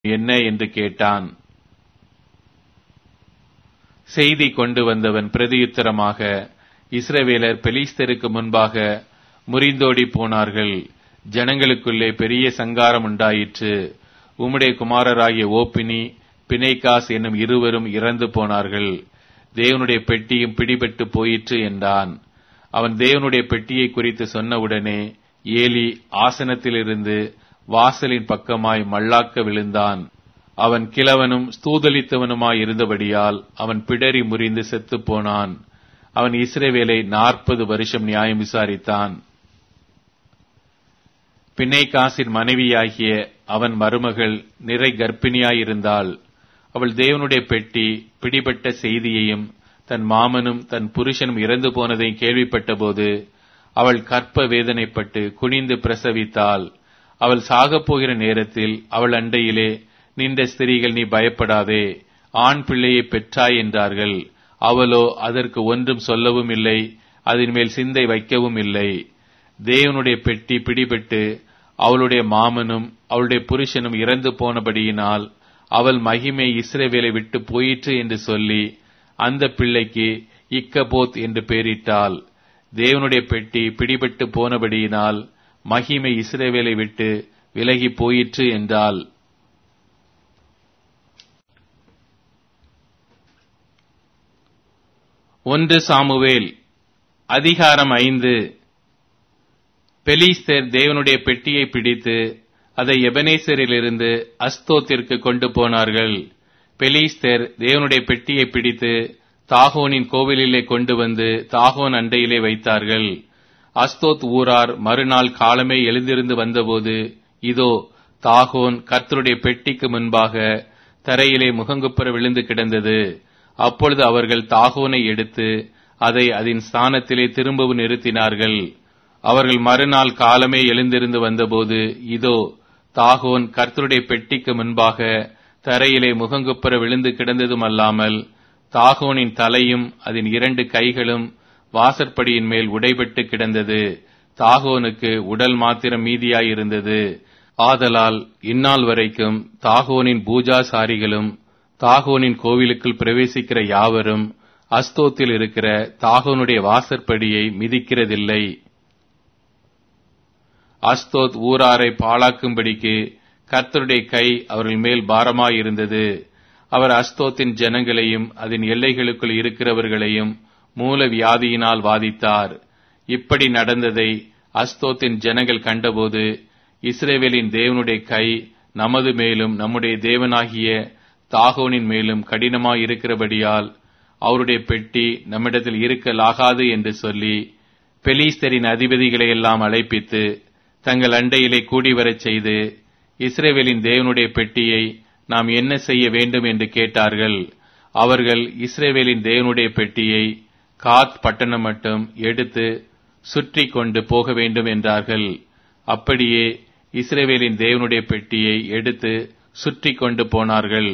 என்ன என்று கேட்டான் செய்தி கொண்டு வந்தவன் பிரதியுத்தரமாக இஸ்ரவேலர் பெலிஸ்தருக்கு முன்பாக முறிந்தோடி போனார்கள் ஜனங்களுக்குள்ளே பெரிய சங்காரம் உண்டாயிற்று உம்முடைய குமாரராகிய ஓப்பினி பிணைக்காஸ் என்னும் இருவரும் இறந்து போனார்கள் தேவனுடைய பெட்டியும் பிடிபட்டு போயிற்று என்றான் அவன் தேவனுடைய பெட்டியை குறித்து சொன்னவுடனே ஏலி ஆசனத்திலிருந்து வாசலின் பக்கமாய் மல்லாக்க விழுந்தான் அவன் கிழவனும் ஸ்தூதலித்தவனுமாய் இருந்தபடியால் அவன் பிடரி முறிந்து செத்துப் போனான் அவன் இஸ்ரேவேலை நாற்பது வருஷம் நியாயம் விசாரித்தான் பிணைக்காசின் மனைவியாகிய அவன் மருமகள் நிறை கர்ப்பிணியாயிருந்தாள் அவள் தேவனுடைய பெட்டி பிடிபட்ட செய்தியையும் தன் மாமனும் தன் புருஷனும் இறந்து போனதையும் கேள்விப்பட்டபோது அவள் கற்ப வேதனைப்பட்டு குனிந்து பிரசவித்தாள் அவள் சாகப் போகிற நேரத்தில் அவள் அண்டையிலே நின்ற ஸ்திரீகள் நீ பயப்படாதே ஆண் பிள்ளையை பெற்றாய் என்றார்கள் அவளோ அதற்கு ஒன்றும் சொல்லவும் இல்லை அதன் மேல் சிந்தை வைக்கவும் இல்லை தேவனுடைய பெட்டி பிடிபட்டு அவளுடைய மாமனும் அவளுடைய புருஷனும் இறந்து போனபடியினால் அவள் மகிமை இஸ்ரவேலை விட்டு போயிற்று என்று சொல்லி அந்த பிள்ளைக்கு இக்கபோத் என்று பெயரிட்டாள் தேவனுடைய பெட்டி பிடிபட்டு போனபடியினால் மகிமை இஸ்ரவேலை விட்டு விலகி போயிற்று என்றால் ஒன்று சாமுவேல் அதிகாரம் ஐந்து பெலிஸ்தர் தேவனுடைய பெட்டியை பிடித்து அதை எபனேசரிலிருந்து அஸ்தோத்திற்கு கொண்டு போனார்கள் பெலிஸ்தர் தேவனுடைய பெட்டியை பிடித்து தாகோனின் கோவிலிலே கொண்டு வந்து தாகோன் அண்டையிலே வைத்தார்கள் அஸ்தோத் ஊரார் மறுநாள் காலமே எழுந்திருந்து வந்தபோது இதோ தாகோன் கர்த்தருடைய பெட்டிக்கு முன்பாக தரையிலே முகங்குப்புற விழுந்து கிடந்தது அப்பொழுது அவர்கள் தாகோனை எடுத்து அதை அதன் ஸ்தானத்திலே திரும்பவும் நிறுத்தினார்கள் அவர்கள் மறுநாள் காலமே எழுந்திருந்து வந்தபோது இதோ தாகோன் கர்த்தருடைய பெட்டிக்கு முன்பாக தரையிலே முகங்குப்புற விழுந்து கிடந்ததும் அல்லாமல் தாகோனின் தலையும் அதன் இரண்டு கைகளும் வாசற்படியின் மேல் உடைபட்டு கிடந்தது தாகோனுக்கு உடல் மாத்திரம் மீதியாயிருந்தது ஆதலால் இந்நாள் வரைக்கும் தாகோனின் பூஜாசாரிகளும் தாகோனின் கோவிலுக்குள் பிரவேசிக்கிற யாவரும் அஸ்தோத்தில் இருக்கிற தாகோனுடைய வாசற்படியை மிதிக்கிறதில்லை அஸ்தோத் ஊராரை பாழாக்கும்படிக்கு கர்த்தருடைய கை அவர்கள் மேல் பாரமாயிருந்தது அவர் அஸ்தோத்தின் ஜனங்களையும் அதன் எல்லைகளுக்குள் இருக்கிறவர்களையும் மூல வியாதியினால் வாதித்தார் இப்படி நடந்ததை அஸ்தோத்தின் ஜனங்கள் கண்டபோது இஸ்ரேவேலின் தேவனுடைய கை நமது மேலும் நம்முடைய தேவனாகிய தாகோனின் மேலும் கடினமாயிருக்கிறபடியால் அவருடைய பெட்டி நம்மிடத்தில் இருக்கலாகாது என்று சொல்லி பெலீஸ்தரின் அதிபதிகளை எல்லாம் அழைப்பித்து தங்கள் அண்டையிலே கூடி வரச் செய்து இஸ்ரேவேலின் தேவனுடைய பெட்டியை நாம் என்ன செய்ய வேண்டும் என்று கேட்டார்கள் அவர்கள் இஸ்ரேவேலின் தேவனுடைய பெட்டியை காத் பட்டணம் மட்டும் எடுத்து சுற்றி கொண்டு போக வேண்டும் என்றார்கள் அப்படியே இஸ்ரேவேலின் தேவனுடைய பெட்டியை எடுத்து சுற்றி கொண்டு போனார்கள்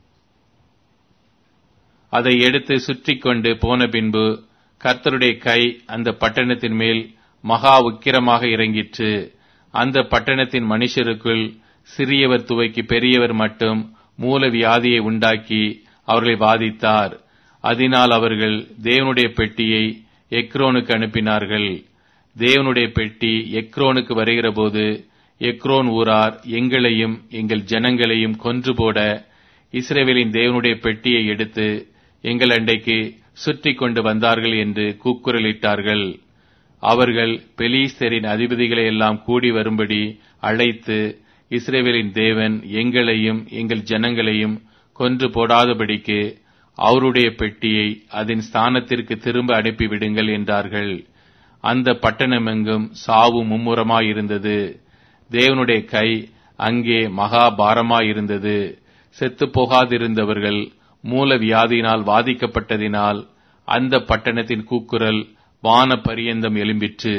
அதை எடுத்து சுற்றி கொண்டு போன பின்பு கர்த்தருடைய கை அந்த பட்டணத்தின் மேல் மகா உக்கிரமாக இறங்கிற்று அந்த பட்டணத்தின் மனுஷருக்குள் சிறியவர் துவைக்கு பெரியவர் மட்டும் மூல வியாதியை உண்டாக்கி அவர்களை பாதித்தார் அதனால் அவர்கள் தேவனுடைய பெட்டியை எக்ரோனுக்கு அனுப்பினார்கள் தேவனுடைய பெட்டி எக்ரோனுக்கு வருகிறபோது எக்ரோன் ஊரார் எங்களையும் எங்கள் ஜனங்களையும் கொன்று போட இஸ்ரேவேலின் தேவனுடைய பெட்டியை எடுத்து எங்கள் அண்டைக்கு சுற்றி கொண்டு வந்தார்கள் என்று கூக்குரலிட்டார்கள் அவர்கள் பெலீஸ்தரின் அதிபதிகளை எல்லாம் கூடி வரும்படி அழைத்து இஸ்ரேவேலின் தேவன் எங்களையும் எங்கள் ஜனங்களையும் கொன்று போடாதபடிக்கு அவருடைய பெட்டியை அதன் ஸ்தானத்திற்கு திரும்ப அனுப்பிவிடுங்கள் என்றார்கள் அந்த பட்டணமெங்கும் சாவு மும்முரமாயிருந்தது தேவனுடைய கை அங்கே மகா பாரமாயிருந்தது செத்து போகாதிருந்தவர்கள் மூல வியாதியினால் வாதிக்கப்பட்டதினால் அந்த பட்டணத்தின் கூக்குரல் வான பரியந்தம் எழும்பிற்று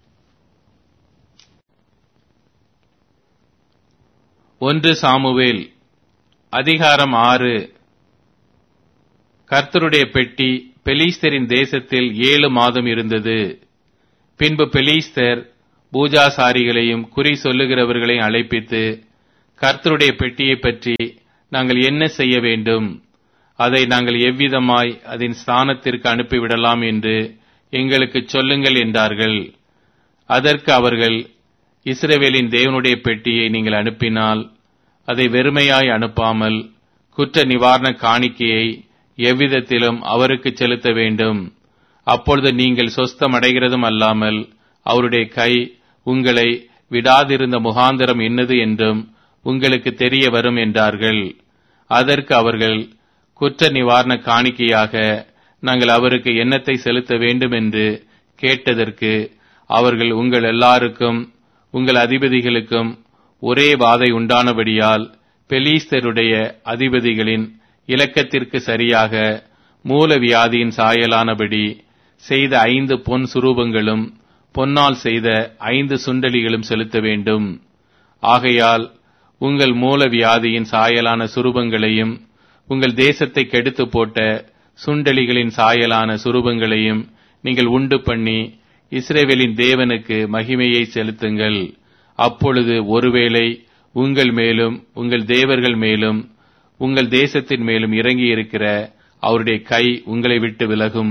ஒன்று சாமுவேல் அதிகாரம் ஆறு கர்த்தருடைய பெட்டி பெலீஸ்தரின் தேசத்தில் ஏழு மாதம் இருந்தது பின்பு பெலீஸ்தர் பூஜாசாரிகளையும் குறி சொல்லுகிறவர்களையும் அழைப்பித்து கர்த்தருடைய பெட்டியை பற்றி நாங்கள் என்ன செய்ய வேண்டும் அதை நாங்கள் எவ்விதமாய் அதன் ஸ்தானத்திற்கு அனுப்பிவிடலாம் என்று எங்களுக்கு சொல்லுங்கள் என்றார்கள் அதற்கு அவர்கள் இஸ்ரவேலின் தேவனுடைய பெட்டியை நீங்கள் அனுப்பினால் அதை வெறுமையாய் அனுப்பாமல் குற்ற நிவாரண காணிக்கையை எவ்விதத்திலும் அவருக்கு செலுத்த வேண்டும் அப்பொழுது நீங்கள் சொஸ்தமடைகிறதும் அல்லாமல் அவருடைய கை உங்களை விடாதிருந்த முகாந்திரம் என்னது என்றும் உங்களுக்கு தெரிய வரும் என்றார்கள் அதற்கு அவர்கள் குற்ற நிவாரண காணிக்கையாக நாங்கள் அவருக்கு எண்ணத்தை செலுத்த வேண்டும் என்று கேட்டதற்கு அவர்கள் உங்கள் எல்லாருக்கும் உங்கள் அதிபதிகளுக்கும் ஒரே வாதை உண்டானபடியால் பெலீஸ்தருடைய அதிபதிகளின் இலக்கத்திற்கு சரியாக மூல வியாதியின் சாயலானபடி செய்த ஐந்து பொன் சுரூபங்களும் பொன்னால் செய்த ஐந்து சுண்டலிகளும் செலுத்த வேண்டும் ஆகையால் உங்கள் மூல வியாதியின் சாயலான சுரூபங்களையும் உங்கள் தேசத்தை கெடுத்து போட்ட சுண்டலிகளின் சாயலான சுரூபங்களையும் நீங்கள் உண்டு பண்ணி இஸ்ரேவேலின் தேவனுக்கு மகிமையை செலுத்துங்கள் அப்பொழுது ஒருவேளை உங்கள் மேலும் உங்கள் தேவர்கள் மேலும் உங்கள் தேசத்தின் மேலும் இறங்கி இருக்கிற அவருடைய கை உங்களை விட்டு விலகும்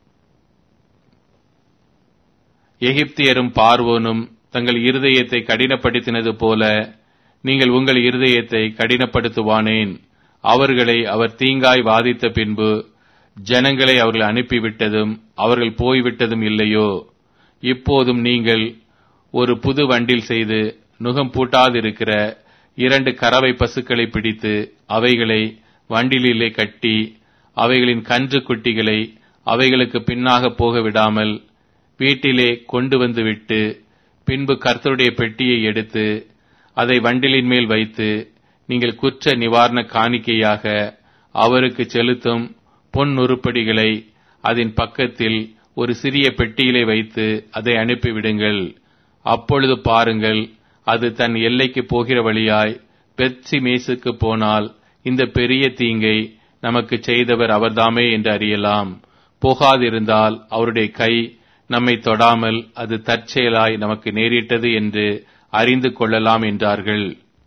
எகிப்தியரும் பார்வோனும் தங்கள் இருதயத்தை கடினப்படுத்தினது போல நீங்கள் உங்கள் இருதயத்தை கடினப்படுத்துவானேன் அவர்களை அவர் தீங்காய் வாதித்த பின்பு ஜனங்களை அவர்கள் அனுப்பிவிட்டதும் அவர்கள் போய்விட்டதும் இல்லையோ இப்போதும் நீங்கள் ஒரு புது வண்டில் செய்து நுகம் பூட்டாதிருக்கிற இரண்டு கறவை பசுக்களை பிடித்து அவைகளை வண்டிலே கட்டி அவைகளின் கன்று குட்டிகளை அவைகளுக்கு பின்னாக போக விடாமல் வீட்டிலே கொண்டு வந்து விட்டு பின்பு கர்த்தருடைய பெட்டியை எடுத்து அதை வண்டிலின் மேல் வைத்து நீங்கள் குற்ற நிவாரண காணிக்கையாக அவருக்கு செலுத்தும் பொன் உருப்படிகளை அதன் பக்கத்தில் ஒரு சிறிய பெட்டியிலே வைத்து அதை அனுப்பிவிடுங்கள் அப்பொழுது பாருங்கள் அது தன் எல்லைக்கு போகிற வழியாய் பெட்சி மேசுக்கு போனால் இந்த பெரிய தீங்கை நமக்கு செய்தவர் அவர்தாமே என்று அறியலாம் போகாதிருந்தால் அவருடைய கை நம்மை தொடாமல் அது தற்செயலாய் நமக்கு நேரிட்டது என்று அறிந்து கொள்ளலாம் என்றார்கள்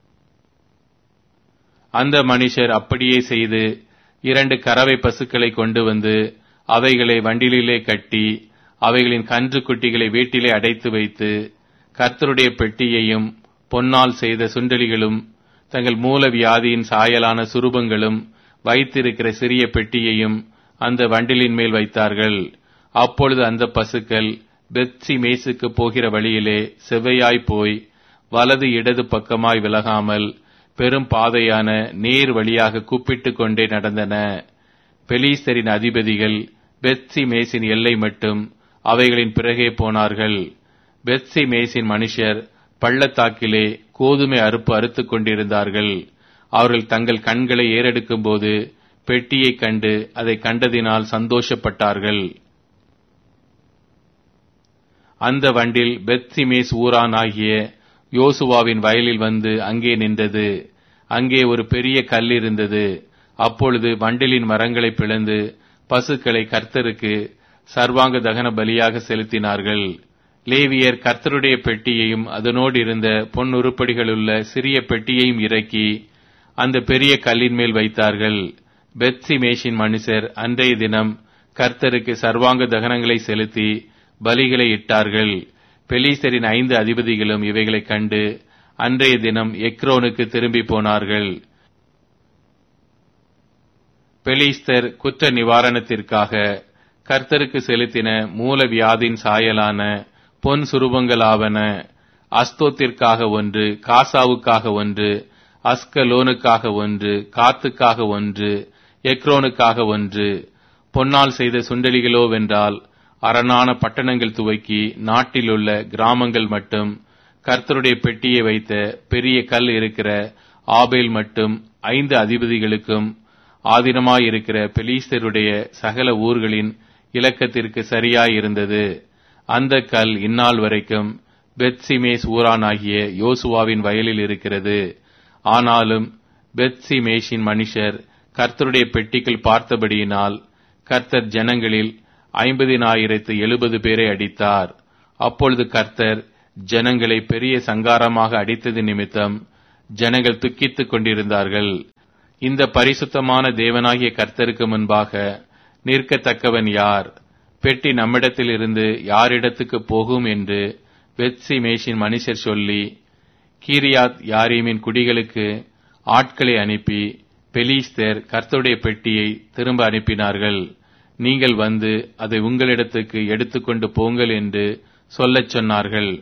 அந்த மனுஷர் அப்படியே செய்து இரண்டு கறவை பசுக்களை கொண்டு வந்து அவைகளை வண்டிலே கட்டி அவைகளின் கன்று குட்டிகளை வீட்டிலே அடைத்து வைத்து கர்த்தருடைய பெட்டியையும் பொன்னால் செய்த சுண்டலிகளும் தங்கள் மூல வியாதியின் சாயலான சுரூபங்களும் வைத்திருக்கிற சிறிய பெட்டியையும் அந்த வண்டிலின் மேல் வைத்தார்கள் அப்பொழுது அந்த பசுக்கள் பெத்சி மேசுக்கு போகிற வழியிலே செவ்வையாய் போய் வலது இடது பக்கமாய் விலகாமல் பெரும் பாதையான நேர் வழியாக கூப்பிட்டுக் கொண்டே நடந்தன பெலீஸ்தரின் அதிபதிகள் பெத்சி மேசின் எல்லை மட்டும் அவைகளின் பிறகே போனார்கள் பெத்சி மேசின் மனுஷர் பள்ளத்தாக்கிலே கோதுமை அறுப்பு அறுத்துக் கொண்டிருந்தார்கள் அவர்கள் தங்கள் கண்களை ஏறெடுக்கும் போது பெட்டியைக் கண்டு அதை கண்டதினால் சந்தோஷப்பட்டார்கள் அந்த வண்டில் பெத்சிமேஸ் ஊரான் ஆகிய யோசுவாவின் வயலில் வந்து அங்கே நின்றது அங்கே ஒரு பெரிய கல் இருந்தது அப்பொழுது வண்டிலின் மரங்களை பிளந்து பசுக்களை கர்த்தருக்கு சர்வாங்க தகன பலியாக செலுத்தினார்கள் லேவியர் கர்த்தருடைய பெட்டியையும் அதனோடு இருந்த பொன் உருப்படிகளுள்ள சிறிய பெட்டியையும் இறக்கி அந்த பெரிய கல்லின் மேல் வைத்தார்கள் பெத்சி மேஷின் மனுஷர் அன்றைய தினம் கர்த்தருக்கு சர்வாங்க தகனங்களை செலுத்தி பலிகளை இட்டார்கள் பெலீசரின் ஐந்து அதிபதிகளும் இவைகளைக் கண்டு அன்றைய தினம் எக்ரோனுக்கு திரும்பி போனார்கள் பெலிஸ்தர் குற்ற நிவாரணத்திற்காக கர்த்தருக்கு செலுத்தின மூல வியாதின் சாயலான பொன் சுரூபங்களாவன அஸ்தோத்திற்காக ஒன்று காசாவுக்காக ஒன்று அஸ்கலோனுக்காக ஒன்று காத்துக்காக ஒன்று எக்ரோனுக்காக ஒன்று பொன்னால் செய்த சுண்டலிகளோவென்றால் அரணான பட்டணங்கள் துவக்கி நாட்டிலுள்ள கிராமங்கள் மட்டும் கர்த்தருடைய பெட்டியை வைத்த பெரிய கல் இருக்கிற ஆபேல் மட்டும் ஐந்து அதிபதிகளுக்கும் ஆதீனமாயிருக்கிற பெலீஸ்தருடைய சகல ஊர்களின் இலக்கத்திற்கு சரியாயிருந்தது அந்த கல் இந்நாள் வரைக்கும் பெத்சிமேஸ் ஊரானாகிய யோசுவாவின் வயலில் இருக்கிறது ஆனாலும் பெத்சிமேஷின் மனுஷர் கர்த்தருடைய பெட்டிக்குள் பார்த்தபடியினால் கர்த்தர் ஜனங்களில் ஐம்பதினாயிரத்து எழுபது பேரை அடித்தார் அப்பொழுது கர்த்தர் ஜனங்களை பெரிய சங்காரமாக அடித்தது நிமித்தம் ஜனங்கள் துக்கித்துக் கொண்டிருந்தார்கள் இந்த பரிசுத்தமான தேவனாகிய கர்த்தருக்கு முன்பாக நிற்கத்தக்கவன் யார் பெட்டி நம்மிடத்தில் இருந்து யாரிடத்துக்கு போகும் என்று வெத்சி மேஷின் மனுஷர் சொல்லி கீரியாத் யாரீமின் குடிகளுக்கு ஆட்களை அனுப்பி பெலிஸ்தர் கர்த்தருடைய பெட்டியை திரும்ப அனுப்பினார்கள் நீங்கள் வந்து அதை உங்களிடத்துக்கு எடுத்துக்கொண்டு போங்கள் என்று சொல்லச் சொன்னார்கள்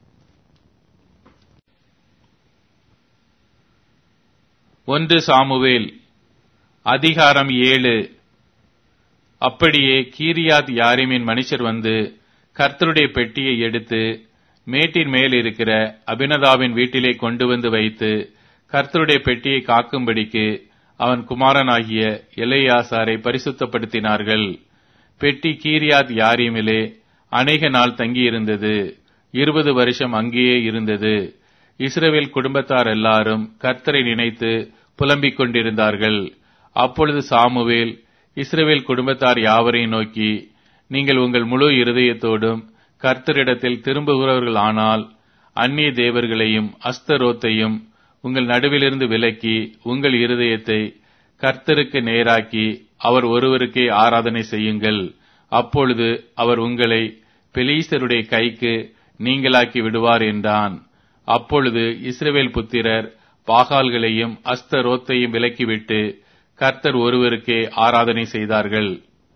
ஒன்று சாமுவேல் அதிகாரம் ஏழு அப்படியே கீரியாத் யாரிமின் மனுஷர் வந்து கர்த்தருடைய பெட்டியை எடுத்து மேட்டின் மேல் இருக்கிற அபினதாவின் வீட்டிலே கொண்டு வந்து வைத்து கர்த்தருடைய பெட்டியை காக்கும்படிக்கு அவன் குமாரனாகிய எலையாசாரை பரிசுத்தப்படுத்தினார்கள் பெட்டி கீரியாத் யாரீமிலே அநேக நாள் தங்கியிருந்தது இருபது வருஷம் அங்கேயே இருந்தது இஸ்ரவேல் குடும்பத்தார் எல்லாரும் கர்த்தரை நினைத்து புலம்பிக் கொண்டிருந்தார்கள் அப்பொழுது சாமுவேல் இஸ்ரவேல் குடும்பத்தார் யாவரையும் நோக்கி நீங்கள் உங்கள் முழு இருதயத்தோடும் கர்த்தரிடத்தில் திரும்புகிறவர்கள் ஆனால் அந்நிய தேவர்களையும் அஸ்தரோத்தையும் உங்கள் நடுவிலிருந்து விலக்கி உங்கள் இருதயத்தை கர்த்தருக்கு நேராக்கி அவர் ஒருவருக்கே ஆராதனை செய்யுங்கள் அப்பொழுது அவர் உங்களை பெலீசருடைய கைக்கு நீங்களாக்கி விடுவார் என்றான் அப்பொழுது இஸ்ரவேல் புத்திரர் பாகால்களையும் அஸ்தரோத்தையும் விலக்கிவிட்டு கர்த்தர் ஒருவருக்கே ஆராதனை செய்தார்கள்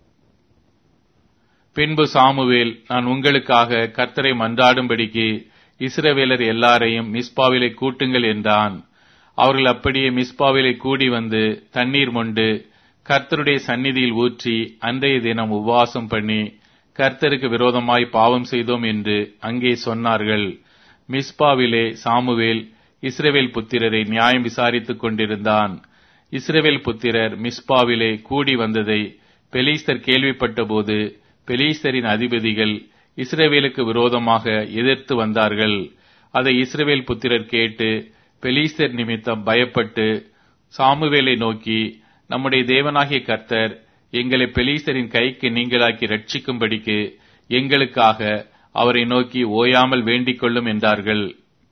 பின்பு சாமுவேல் நான் உங்களுக்காக கர்த்தரை மன்றாடும்படிக்கு இஸ்ரவேலர் எல்லாரையும் மிஸ்பாவிலே கூட்டுங்கள் என்றான் அவர்கள் அப்படியே மிஸ்பாவிலே கூடி வந்து தண்ணீர் மொண்டு கர்த்தருடைய சந்நிதியில் ஊற்றி அன்றைய தினம் உபவாசம் பண்ணி கர்த்தருக்கு விரோதமாய் பாவம் செய்தோம் என்று அங்கே சொன்னார்கள் மிஸ்பாவிலே சாமுவேல் இஸ்ரவேல் புத்திரரை நியாயம் விசாரித்துக் கொண்டிருந்தான் இஸ்ரவேல் புத்திரர் மிஸ்பாவிலே கூடி வந்ததை பெலீஸ்தர் கேள்விப்பட்டபோது பெலீஸ்தரின் அதிபதிகள் இஸ்ரவேலுக்கு விரோதமாக எதிர்த்து வந்தார்கள் அதை இஸ்ரவேல் புத்திரர் கேட்டு பெலீஸ்தர் நிமித்தம் பயப்பட்டு சாமுவேலை நோக்கி நம்முடைய தேவனாகிய கர்த்தர் எங்களை பெலீஸ்தரின் கைக்கு நீங்களாக்கி ரட்சிக்கும்படிக்கு எங்களுக்காக அவரை நோக்கி ஓயாமல் வேண்டிக் கொள்ளும் என்றார்கள்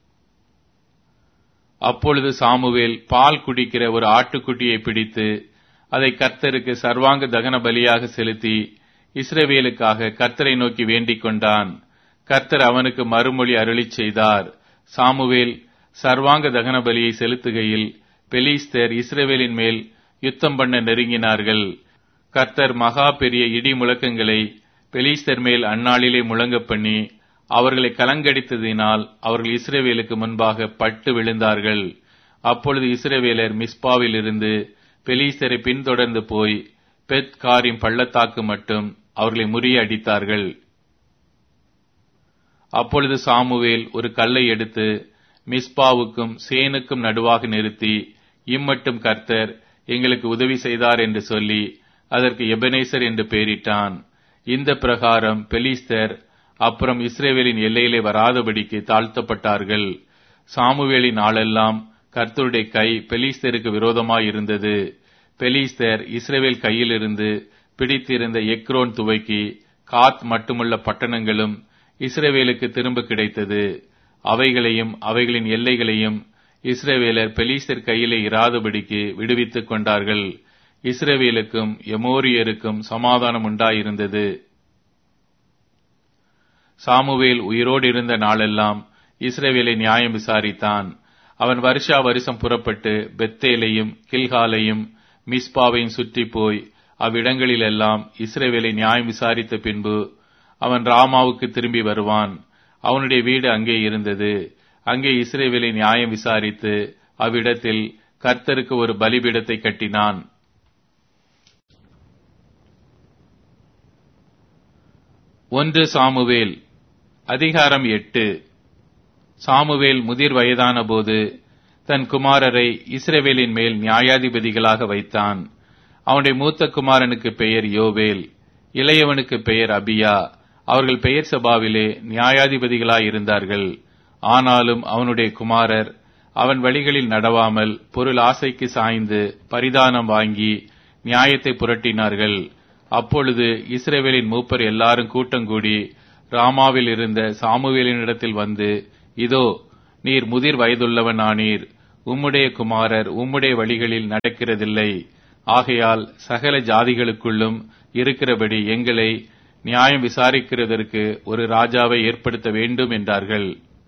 அப்பொழுது சாமுவேல் பால் குடிக்கிற ஒரு ஆட்டுக்குட்டியை பிடித்து அதை கர்த்தருக்கு சர்வாங்க தகன பலியாக செலுத்தி இஸ்ரவேலுக்காக கர்த்தரை நோக்கி வேண்டிக் கொண்டான் கர்த்தர் அவனுக்கு மறுமொழி அருளிச் செய்தார் சாமுவேல் சர்வாங்க தகன பலியை செலுத்துகையில் பெலிஸ்தர் இஸ்ரவேலின் மேல் யுத்தம் பண்ண நெருங்கினார்கள் கர்த்தர் மகா பெரிய இடி முழக்கங்களை பெலிஸ்தர் மேல் அந்நாளிலே முழங்க பண்ணி அவர்களை கலங்கடித்ததினால் அவர்கள் இஸ்ரவேலுக்கு முன்பாக பட்டு விழுந்தார்கள் அப்பொழுது இஸ்ரவேலர் மிஸ்பாவில் இருந்து பெலீஸ்தரை பின்தொடர்ந்து போய் பெத் காரின் பள்ளத்தாக்கு மட்டும் அவர்களை முறியடித்தார்கள் அப்பொழுது சாமுவேல் ஒரு கல்லை எடுத்து மிஸ்பாவுக்கும் சேனுக்கும் நடுவாக நிறுத்தி இம்மட்டும் கர்த்தர் எங்களுக்கு உதவி செய்தார் என்று சொல்லி அதற்கு எபனேசர் என்று பெயரிட்டான் இந்த பிரகாரம் பெலிஸ்தர் அப்புறம் இஸ்ரேவேலின் எல்லையிலே வராதபடிக்கு தாழ்த்தப்பட்டார்கள் சாமுவேலின் நாளெல்லாம் கர்த்தருடைய கை பெலிஸ்தருக்கு விரோதமாய் இருந்தது பெலிஸ்தர் இஸ்ரேவேல் கையிலிருந்து பிடித்திருந்த எக்ரோன் துவைக்கி காத் மட்டுமுள்ள பட்டணங்களும் இஸ்ரேவேலுக்கு திரும்ப கிடைத்தது அவைகளையும் அவைகளின் எல்லைகளையும் இஸ்ரேவேலர் பெலிஸ்தர் கையிலே இராதபடிக்கு விடுவித்துக் கொண்டார்கள் இஸ்ரேவேலுக்கும் எமோரியருக்கும் சமாதானம் உண்டாயிருந்தது சாமுவேல் உயிரோடு இருந்த நாளெல்லாம் இஸ்ரேவேலை நியாயம் விசாரித்தான் அவன் வருஷா வருஷம் புறப்பட்டு பெத்தேலையும் கில்காலையும் மிஸ்பாவையும் சுற்றி போய் அவ்விடங்களிலெல்லாம் இஸ்ரேவேலை நியாயம் விசாரித்த பின்பு அவன் ராமாவுக்கு திரும்பி வருவான் அவனுடைய வீடு அங்கே இருந்தது அங்கே இஸ்ரேவேலை நியாயம் விசாரித்து அவ்விடத்தில் கர்த்தருக்கு ஒரு பலிபீடத்தை கட்டினான் ஒன்று சாமுவேல் அதிகாரம் எட்டு சாமுவேல் முதிர் வயதான போது தன் குமாரரை இஸ்ரேவேலின் மேல் நியாயாதிபதிகளாக வைத்தான் அவனுடைய மூத்த குமாரனுக்கு பெயர் யோவேல் இளையவனுக்கு பெயர் அபியா அவர்கள் பெயர் சபாவிலே நியாயாதிபதிகளாய் இருந்தார்கள் ஆனாலும் அவனுடைய குமாரர் அவன் வழிகளில் நடவாமல் பொருள் ஆசைக்கு சாய்ந்து பரிதானம் வாங்கி நியாயத்தை புரட்டினார்கள் அப்பொழுது இஸ்ரேவேலின் மூப்பர் எல்லாரும் கூட்டங்கூடி ராமாவில் இருந்த சாமுவேலினிடத்தில் வந்து இதோ நீர் முதிர் வயதுள்ளவனானீர் உம்முடைய குமாரர் உம்முடைய வழிகளில் நடக்கிறதில்லை ஆகையால் சகல ஜாதிகளுக்குள்ளும் இருக்கிறபடி எங்களை நியாயம் விசாரிக்கிறதற்கு ஒரு ராஜாவை ஏற்படுத்த வேண்டும் என்றார்கள்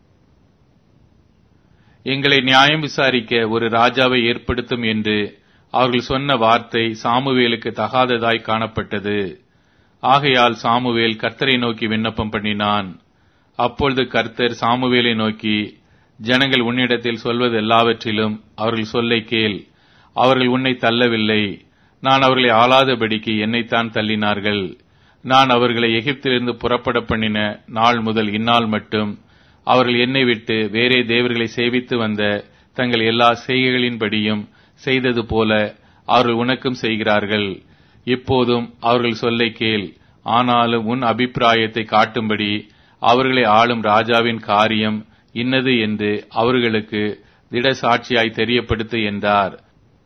எங்களை நியாயம் விசாரிக்க ஒரு ராஜாவை ஏற்படுத்தும் என்று அவர்கள் சொன்ன வார்த்தை சாமுவேலுக்கு தகாததாய் காணப்பட்டது ஆகையால் சாமுவேல் கர்த்தரை நோக்கி விண்ணப்பம் பண்ணினான் அப்பொழுது கர்த்தர் சாமுவேலை நோக்கி ஜனங்கள் உன்னிடத்தில் சொல்வது எல்லாவற்றிலும் அவர்கள் சொல்லை கேள் அவர்கள் உன்னை தள்ளவில்லை நான் அவர்களை ஆளாதபடிக்கு என்னைத்தான் தள்ளினார்கள் நான் அவர்களை எகிப்திலிருந்து புறப்பட பண்ணின நாள் முதல் இந்நாள் மட்டும் அவர்கள் என்னை விட்டு வேறே தேவர்களை சேவித்து வந்த தங்கள் எல்லா செய்கைகளின்படியும் செய்தது போல அவர்கள் உனக்கும் செய்கிறார்கள் இப்போதும் அவர்கள் சொல்லை கேள் ஆனாலும் உன் அபிப்பிராயத்தை காட்டும்படி அவர்களை ஆளும் ராஜாவின் காரியம் இன்னது என்று அவர்களுக்கு திட சாட்சியாய் தெரியப்படுத்து என்றார்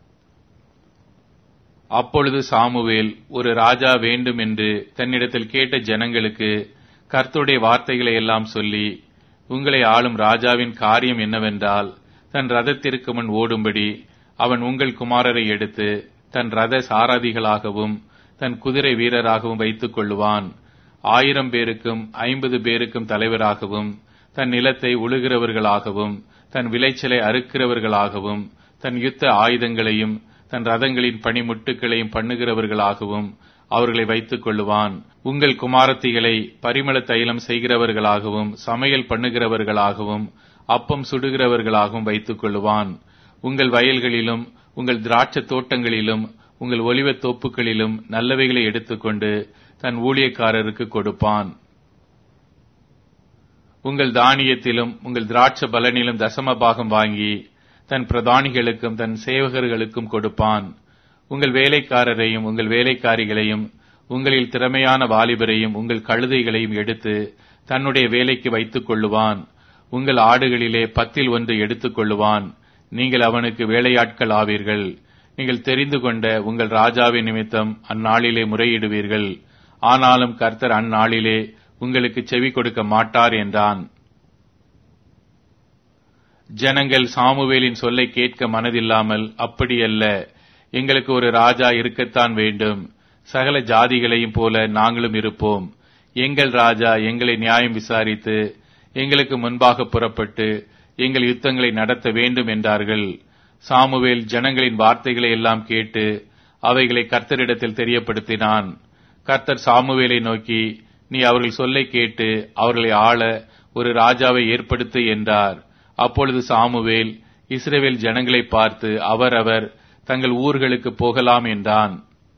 அப்பொழுது சாமுவேல் ஒரு ராஜா வேண்டும் என்று தன்னிடத்தில் கேட்ட ஜனங்களுக்கு கர்த்தருடைய வார்த்தைகளை எல்லாம் சொல்லி உங்களை ஆளும் ராஜாவின் காரியம் என்னவென்றால் தன் ரதத்திற்கு முன் ஓடும்படி அவன் உங்கள் குமாரரை எடுத்து தன் ரத சாரதிகளாகவும் தன் குதிரை வீரராகவும் வைத்துக் கொள்ளுவான் ஆயிரம் பேருக்கும் ஐம்பது பேருக்கும் தலைவராகவும் தன் நிலத்தை உழுகிறவர்களாகவும் தன் விளைச்சலை அறுக்கிறவர்களாகவும் தன் யுத்த ஆயுதங்களையும் தன் ரதங்களின் பணிமுட்டுகளையும் பண்ணுகிறவர்களாகவும் அவர்களை வைத்துக் கொள்ளுவான் உங்கள் குமாரத்திகளை பரிமள தைலம் செய்கிறவர்களாகவும் சமையல் பண்ணுகிறவர்களாகவும் அப்பம் சுடுகிறவர்களாகவும் வைத்துக் கொள்ளுவான் உங்கள் வயல்களிலும் உங்கள் திராட்சத் தோட்டங்களிலும் உங்கள் ஒலிவத் தோப்புகளிலும் நல்லவைகளை எடுத்துக்கொண்டு தன் ஊழியக்காரருக்கு கொடுப்பான் உங்கள் தானியத்திலும் உங்கள் திராட்ச பலனிலும் தசம பாகம் வாங்கி தன் பிரதானிகளுக்கும் தன் சேவகர்களுக்கும் கொடுப்பான் உங்கள் வேலைக்காரரையும் உங்கள் வேலைக்காரிகளையும் உங்களில் திறமையான வாலிபரையும் உங்கள் கழுதைகளையும் எடுத்து தன்னுடைய வேலைக்கு வைத்துக் கொள்ளுவான் உங்கள் ஆடுகளிலே பத்தில் ஒன்று எடுத்துக் கொள்ளுவான் நீங்கள் அவனுக்கு வேலையாட்கள் ஆவீர்கள் நீங்கள் தெரிந்து கொண்ட உங்கள் ராஜாவின் நிமித்தம் அந்நாளிலே முறையிடுவீர்கள் ஆனாலும் கர்த்தர் அந்நாளிலே உங்களுக்கு செவி கொடுக்க மாட்டார் என்றான் ஜனங்கள் சாமுவேலின் சொல்லை கேட்க மனதில்லாமல் அப்படியல்ல எங்களுக்கு ஒரு ராஜா இருக்கத்தான் வேண்டும் சகல ஜாதிகளையும் போல நாங்களும் இருப்போம் எங்கள் ராஜா எங்களை நியாயம் விசாரித்து எங்களுக்கு முன்பாக புறப்பட்டு எங்கள் யுத்தங்களை நடத்த வேண்டும் என்றார்கள் சாமுவேல் ஜனங்களின் வார்த்தைகளை எல்லாம் கேட்டு அவைகளை கர்த்தரிடத்தில் தெரியப்படுத்தினான் கர்த்தர் சாமுவேலை நோக்கி நீ அவர்கள் சொல்லை கேட்டு அவர்களை ஆள ஒரு ராஜாவை ஏற்படுத்து என்றார் அப்பொழுது சாமுவேல் இஸ்ரேவேல் ஜனங்களை பார்த்து அவரவர் தங்கள் ஊர்களுக்கு போகலாம் என்றான்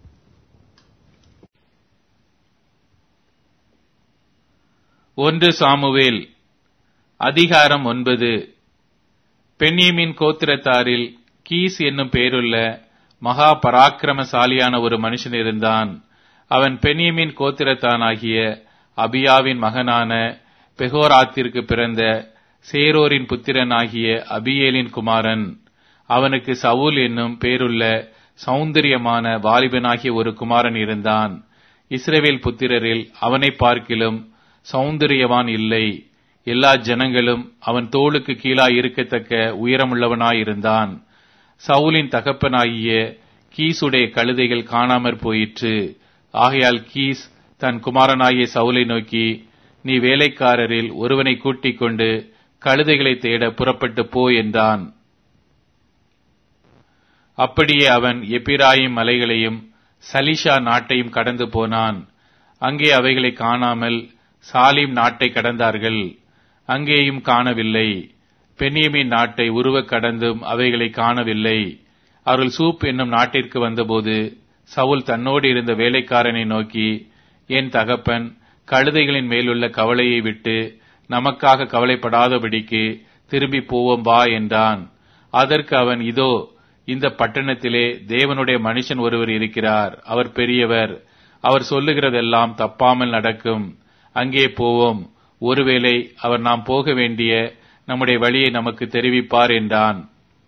ஒன்று சாமுவேல் அதிகாரம் ஒன்பது பெண்ணியமின் கோத்திரத்தாரில் கீஸ் என்னும் பேருள்ள மகா பராக்கிரமசாலியான ஒரு மனுஷன் இருந்தான் அவன் பெண்ணியமின் கோத்திரத்தானாகிய அபியாவின் மகனான பெகோராத்திற்கு பிறந்த சேரோரின் புத்திரனாகிய அபியேலின் குமாரன் அவனுக்கு சவுல் என்னும் பேருள்ள சௌந்தரியமான வாலிபனாகிய ஒரு குமாரன் இருந்தான் இஸ்ரேவேல் புத்திரரில் அவனை பார்க்கிலும் சௌந்தரியவான் இல்லை எல்லா ஜனங்களும் அவன் தோளுக்கு கீழாய் இருக்கத்தக்க உயரமுள்ளவனாயிருந்தான் சவுலின் தகப்பனாகிய கீசுடைய கழுதைகள் காணாமற் போயிற்று ஆகையால் கீஸ் தன் குமாரனாகிய சவுலை நோக்கி நீ வேலைக்காரரில் ஒருவனை கூட்டிக் கொண்டு கழுதைகளை தேட புறப்பட்டு போ என்றான் அப்படியே அவன் எப்பிராயிம் மலைகளையும் சலிஷா நாட்டையும் கடந்து போனான் அங்கே அவைகளை காணாமல் சாலிம் நாட்டை கடந்தார்கள் அங்கேயும் காணவில்லை பெண்ணியமின் நாட்டை உருவக் கடந்தும் அவைகளை காணவில்லை அவர்கள் சூப் என்னும் நாட்டிற்கு வந்தபோது சவுல் தன்னோடு இருந்த வேலைக்காரனை நோக்கி என் தகப்பன் கழுதைகளின் மேலுள்ள கவலையை விட்டு நமக்காக கவலைப்படாதபடிக்கு திரும்பி போவோம் வா என்றான் அதற்கு அவன் இதோ இந்த பட்டணத்திலே தேவனுடைய மனுஷன் ஒருவர் இருக்கிறார் அவர் பெரியவர் அவர் சொல்லுகிறதெல்லாம் தப்பாமல் நடக்கும் அங்கே போவோம் ஒருவேளை அவர் நாம் போக வேண்டிய நம்முடைய வழியை நமக்கு தெரிவிப்பார் என்றான்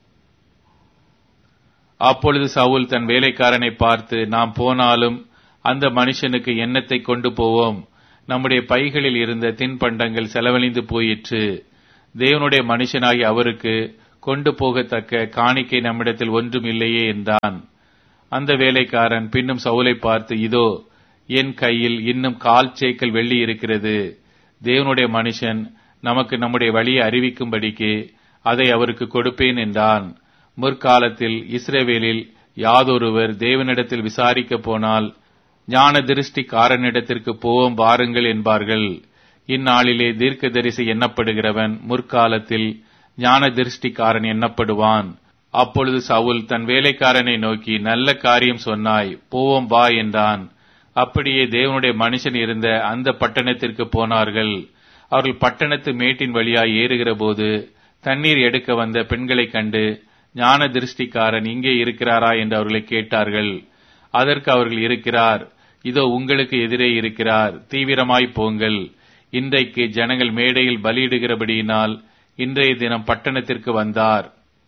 அப்பொழுது சவுல் தன் வேலைக்காரனை பார்த்து நாம் போனாலும் அந்த மனுஷனுக்கு எண்ணத்தை கொண்டு போவோம் நம்முடைய பைகளில் இருந்த தின்பண்டங்கள் செலவழிந்து போயிற்று தேவனுடைய மனுஷனாகி அவருக்கு கொண்டு போகத்தக்க காணிக்கை நம்மிடத்தில் ஒன்றும் இல்லையே என்றான் அந்த வேலைக்காரன் பின்னும் சவுலை பார்த்து இதோ என் கையில் இன்னும் கால் சேக்கல் வெள்ளி இருக்கிறது தேவனுடைய மனுஷன் நமக்கு நம்முடைய வழியை அறிவிக்கும்படிக்கு அதை அவருக்கு கொடுப்பேன் என்றான் முற்காலத்தில் இஸ்ரேவேலில் யாதொருவர் தேவனிடத்தில் விசாரிக்க போனால் ஞான திருஷ்டிக்காரனிடத்திற்கு போவோம் வாருங்கள் என்பார்கள் இந்நாளிலே தீர்க்கதரிசி எண்ணப்படுகிறவன் முற்காலத்தில் ஞான திருஷ்டிக்காரன் எண்ணப்படுவான் அப்பொழுது சவுல் தன் வேலைக்காரனை நோக்கி நல்ல காரியம் சொன்னாய் போவோம் வா என்றான் அப்படியே தேவனுடைய மனுஷன் இருந்த அந்த பட்டணத்திற்கு போனார்கள் அவர்கள் பட்டணத்து மேட்டின் வழியாய் ஏறுகிற போது தண்ணீர் எடுக்க வந்த பெண்களைக் கண்டு ஞான திருஷ்டிக்காரன் இங்கே இருக்கிறாரா என்று அவர்களை கேட்டார்கள் அதற்கு அவர்கள் இருக்கிறார் இதோ உங்களுக்கு எதிரே இருக்கிறார் தீவிரமாய் போங்கள் இன்றைக்கு ஜனங்கள் மேடையில் பலியிடுகிறபடியினால் இன்றைய தினம் பட்டணத்திற்கு வந்தார்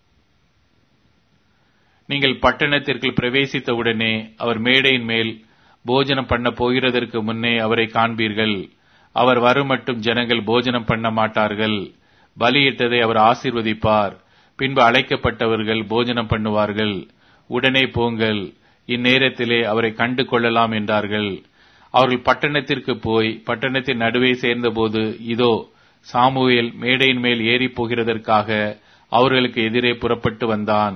நீங்கள் பட்டணத்திற்குள் பிரவேசித்தவுடனே அவர் மேடையின் மேல் போஜனம் பண்ண போகிறதற்கு முன்னே அவரை காண்பீர்கள் அவர் வரும் மட்டும் ஜனங்கள் போஜனம் பண்ண மாட்டார்கள் பலியிட்டதை அவர் ஆசீர்வதிப்பார் பின்பு அழைக்கப்பட்டவர்கள் போஜனம் பண்ணுவார்கள் உடனே போங்கள் இந்நேரத்திலே அவரை கண்டு கொள்ளலாம் என்றார்கள் அவர்கள் பட்டணத்திற்கு போய் பட்டணத்தின் நடுவே சேர்ந்தபோது இதோ சாமுவேல் மேடையின் மேல் ஏறி போகிறதற்காக அவர்களுக்கு எதிரே புறப்பட்டு வந்தான்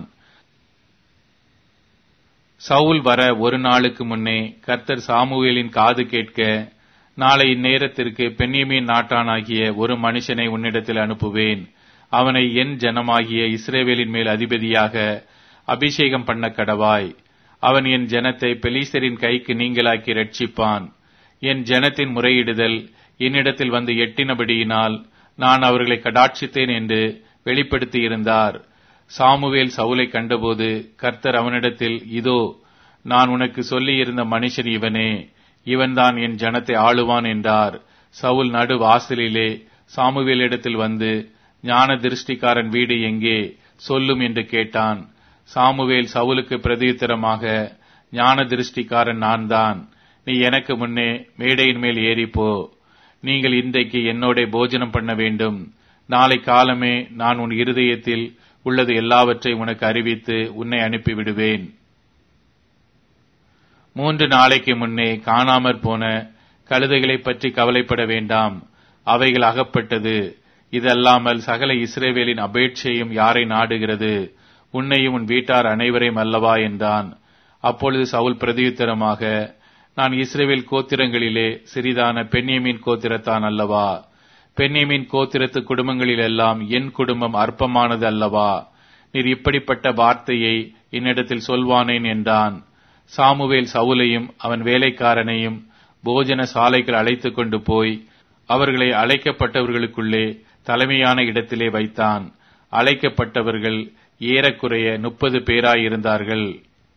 சவுல் வர ஒரு நாளுக்கு முன்னே கர்த்தர் சாமுவேலின் காது கேட்க நாளை இந்நேரத்திற்கு பெண்ணியமின் நாட்டானாகிய ஒரு மனுஷனை உன்னிடத்தில் அனுப்புவேன் அவனை என் ஜனமாகிய இஸ்ரேவேலின் மேல் அதிபதியாக அபிஷேகம் பண்ண கடவாய் அவன் என் ஜனத்தை பெலீசரின் கைக்கு நீங்களாக்கி ரட்சிப்பான் என் ஜனத்தின் முறையிடுதல் என்னிடத்தில் வந்து எட்டினபடியினால் நான் அவர்களை கடாட்சித்தேன் என்று வெளிப்படுத்தியிருந்தார் சாமுவேல் சவுலை கண்டபோது கர்த்தர் அவனிடத்தில் இதோ நான் உனக்கு சொல்லியிருந்த மனுஷன் இவனே இவன்தான் என் ஜனத்தை ஆளுவான் என்றார் சவுல் நடு வாசலிலே சாமுவேலிடத்தில் வந்து ஞான திருஷ்டிக்காரன் வீடு எங்கே சொல்லும் என்று கேட்டான் சாமுவேல் சவுலுக்கு பிரதியுத்தரமாக ஞான திருஷ்டிக்காரன் நான் தான் நீ எனக்கு முன்னே மேடையின் மேல் ஏறிப்போ நீங்கள் இன்றைக்கு என்னோட போஜனம் பண்ண வேண்டும் நாளை காலமே நான் உன் இருதயத்தில் உள்ளது எல்லாவற்றை உனக்கு அறிவித்து உன்னை அனுப்பிவிடுவேன் மூன்று நாளைக்கு முன்னே காணாமற் போன கழுதைகளைப் பற்றி கவலைப்பட வேண்டாம் அவைகள் அகப்பட்டது இதல்லாமல் சகல இஸ்ரேவேலின் அபேட்சையும் யாரை நாடுகிறது உன்னையும் உன் வீட்டார் அனைவரையும் அல்லவா என்றான் அப்பொழுது சவுல் பிரதியுத்தரமாக நான் இஸ்ரேவேல் கோத்திரங்களிலே சிறிதான பெண்ணியமின் கோத்திரத்தான் அல்லவா பெண்ணியமின் கோத்திரத்து குடும்பங்களிலெல்லாம் என் குடும்பம் அற்பமானது அல்லவா நீர் இப்படிப்பட்ட வார்த்தையை என்னிடத்தில் சொல்வானேன் என்றான் சாமுவேல் சவுலையும் அவன் வேலைக்காரனையும் போஜன சாலைகள் அழைத்துக் கொண்டு போய் அவர்களை அழைக்கப்பட்டவர்களுக்குள்ளே தலைமையான இடத்திலே வைத்தான் அழைக்கப்பட்டவர்கள் ஏறக்குறைய முப்பது பேராயிருந்தார்கள்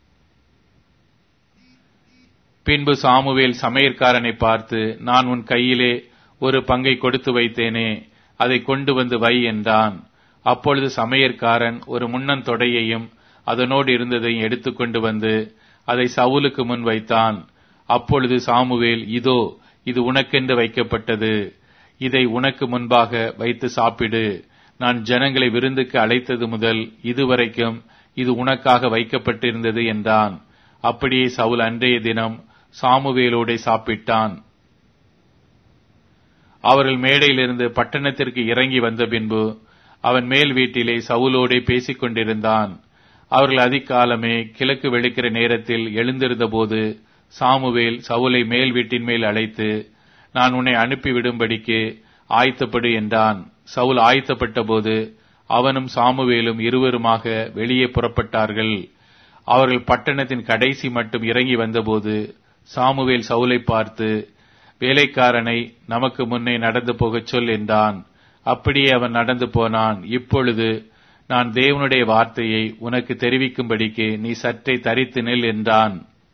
பின்பு சாமுவேல் சமையற்காரனை பார்த்து நான் உன் கையிலே ஒரு பங்கை கொடுத்து வைத்தேனே அதை கொண்டு வந்து வை என்றான் அப்பொழுது சமையற்காரன் ஒரு முன்னன் தொடையையும் அதனோடு இருந்ததையும் எடுத்துக்கொண்டு வந்து அதை சவுலுக்கு முன் வைத்தான் அப்பொழுது சாமுவேல் இதோ இது உனக்கென்று வைக்கப்பட்டது இதை உனக்கு முன்பாக வைத்து சாப்பிடு நான் ஜனங்களை விருந்துக்கு அழைத்தது முதல் இதுவரைக்கும் இது உனக்காக வைக்கப்பட்டிருந்தது என்றான் அப்படியே சவுல் அன்றைய தினம் சாமுவேலோடே சாப்பிட்டான் அவர்கள் மேடையிலிருந்து பட்டணத்திற்கு இறங்கி வந்த பின்பு அவன் மேல் வீட்டிலே சவுலோடே பேசிக் கொண்டிருந்தான் அவர்கள் அதிகாலமே கிழக்கு வெளுக்கிற நேரத்தில் எழுந்திருந்தபோது சாமுவேல் சவுலை மேல் வீட்டின் மேல் அழைத்து நான் உன்னை அனுப்பிவிடும்படிக்கு ஆயத்தப்படு என்றான் சவுல் ஆயத்தப்பட்ட போது அவனும் சாமுவேலும் இருவருமாக வெளியே புறப்பட்டார்கள் அவர்கள் பட்டணத்தின் கடைசி மட்டும் இறங்கி வந்தபோது சாமுவேல் சவுலை பார்த்து வேலைக்காரனை நமக்கு முன்னே நடந்து போகச் சொல் என்றான் அப்படியே அவன் நடந்து போனான் இப்பொழுது நான் தேவனுடைய வார்த்தையை உனக்கு தெரிவிக்கும்படிக்கு நீ சற்றே தரித்து நில் என்றான்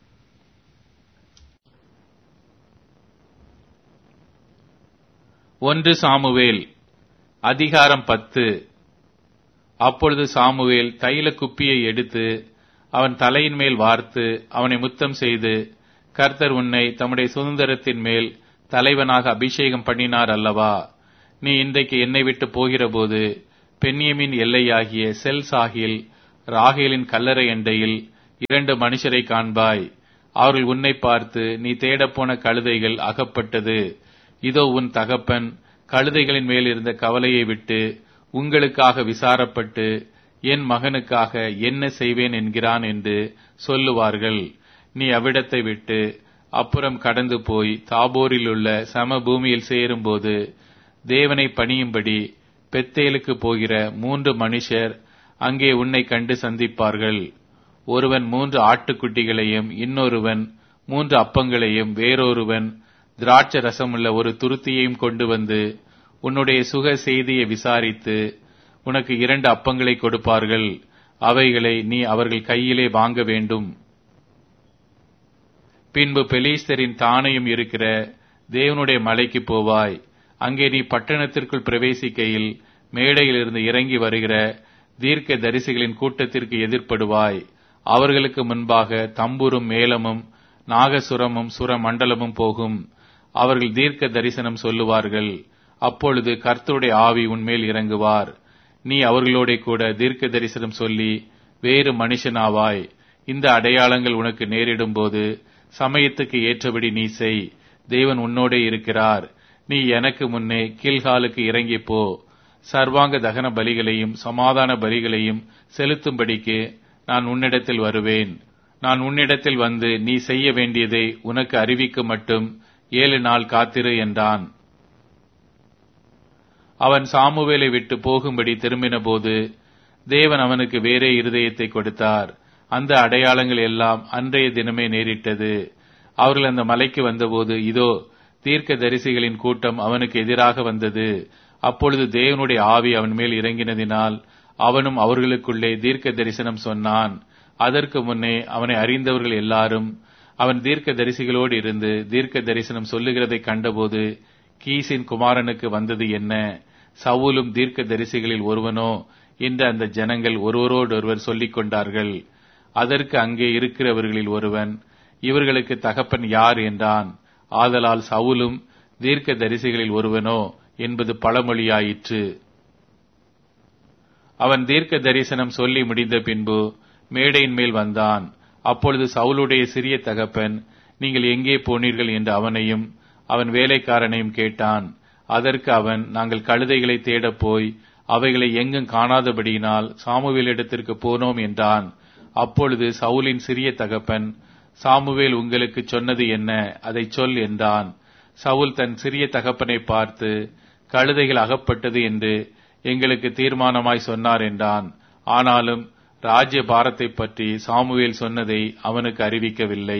ஒன்று சாமுவேல் அதிகாரம் பத்து அப்பொழுது சாமுவேல் தைல குப்பியை எடுத்து அவன் தலையின் மேல் வார்த்து அவனை முத்தம் செய்து கர்த்தர் உன்னை தம்முடைய சுதந்திரத்தின் மேல் தலைவனாக அபிஷேகம் பண்ணினார் அல்லவா நீ இன்றைக்கு என்னை விட்டு போகிறபோது பென்யமின் எல்லையாகிய செல் சாகில் ராகேலின் கல்லறை எண்டையில் இரண்டு மனுஷரை காண்பாய் அவர்கள் உன்னை பார்த்து நீ தேடப்போன கழுதைகள் அகப்பட்டது இதோ உன் தகப்பன் கழுதைகளின் மேல் இருந்த கவலையை விட்டு உங்களுக்காக விசாரப்பட்டு என் மகனுக்காக என்ன செய்வேன் என்கிறான் என்று சொல்லுவார்கள் நீ அவ்விடத்தை விட்டு அப்புறம் கடந்து போய் தாபோரில் உள்ள சம பூமியில் சேரும்போது தேவனை பணியும்படி பெத்தேலுக்கு போகிற மூன்று மனுஷர் அங்கே உன்னை கண்டு சந்திப்பார்கள் ஒருவன் மூன்று ஆட்டுக்குட்டிகளையும் இன்னொருவன் மூன்று அப்பங்களையும் வேறொருவன் திராட்ச ரசமுள்ள ஒரு துருத்தியையும் கொண்டு வந்து உன்னுடைய சுக செய்தியை விசாரித்து உனக்கு இரண்டு அப்பங்களை கொடுப்பார்கள் அவைகளை நீ அவர்கள் கையிலே வாங்க வேண்டும் பின்பு பெலீஸ்தரின் தானையும் இருக்கிற தேவனுடைய மலைக்கு போவாய் அங்கே நீ பட்டணத்திற்குள் பிரவேசிக்கையில் மேடையிலிருந்து இறங்கி வருகிற தீர்க்க தரிசிகளின் கூட்டத்திற்கு எதிர்ப்படுவாய் அவர்களுக்கு முன்பாக தம்புரும் மேளமும் நாகசுரமும் சுரமண்டலமும் போகும் அவர்கள் தீர்க்க தரிசனம் சொல்லுவார்கள் அப்பொழுது கர்த்தருடைய ஆவி உன்மேல் இறங்குவார் நீ அவர்களோட கூட தீர்க்க தரிசனம் சொல்லி வேறு மனுஷனாவாய் இந்த அடையாளங்கள் உனக்கு நேரிடும் போது சமயத்துக்கு ஏற்றபடி நீ செய் தேவன் உன்னோடே இருக்கிறார் நீ எனக்கு முன்னே கீழ்காலுக்கு இறங்கி போ சர்வாங்க தகன பலிகளையும் சமாதான பலிகளையும் செலுத்தும்படிக்கு நான் உன்னிடத்தில் வருவேன் நான் உன்னிடத்தில் வந்து நீ செய்ய வேண்டியதை உனக்கு அறிவிக்க மட்டும் ஏழு நாள் காத்திரு என்றான் அவன் சாமுவேலை விட்டு போகும்படி திரும்பின போது தேவன் அவனுக்கு வேறே இருதயத்தை கொடுத்தார் அந்த அடையாளங்கள் எல்லாம் அன்றைய தினமே நேரிட்டது அவர்கள் அந்த மலைக்கு வந்தபோது இதோ தீர்க்க தரிசிகளின் கூட்டம் அவனுக்கு எதிராக வந்தது அப்பொழுது தேவனுடைய ஆவி அவன் மேல் இறங்கினதினால் அவனும் அவர்களுக்குள்ளே தீர்க்க தரிசனம் சொன்னான் அதற்கு முன்னே அவனை அறிந்தவர்கள் எல்லாரும் அவன் தீர்க்க தரிசிகளோடு இருந்து தீர்க்க தரிசனம் சொல்லுகிறதை கண்டபோது கீசின் குமாரனுக்கு வந்தது என்ன சவுலும் தீர்க்க தரிசிகளில் ஒருவனோ என்று அந்த ஜனங்கள் ஒருவரோடொருவர் சொல்லிக் கொண்டார்கள் அதற்கு அங்கே இருக்கிறவர்களில் ஒருவன் இவர்களுக்கு தகப்பன் யார் என்றான் ஆதலால் சவுலும் தீர்க்க தரிசிகளில் ஒருவனோ என்பது பழமொழியாயிற்று அவன் தீர்க்க தரிசனம் சொல்லி முடிந்த பின்பு மேடையின் மேல் வந்தான் அப்பொழுது சவுலுடைய சிறிய தகப்பன் நீங்கள் எங்கே போனீர்கள் என்று அவனையும் அவன் வேலைக்காரனையும் கேட்டான் அதற்கு அவன் நாங்கள் கழுதைகளை தேடப் போய் அவைகளை எங்கும் காணாதபடியினால் சாமுவேலிடத்திற்கு போனோம் என்றான் அப்பொழுது சவுலின் சிறிய தகப்பன் சாமுவேல் உங்களுக்கு சொன்னது என்ன அதை சொல் என்றான் சவுல் தன் சிறிய தகப்பனை பார்த்து கழுதைகள் அகப்பட்டது என்று எங்களுக்கு தீர்மானமாய் சொன்னார் என்றான் ஆனாலும் ராஜ்ய பாரத்தை பற்றி சாமுவேல் சொன்னதை அவனுக்கு அறிவிக்கவில்லை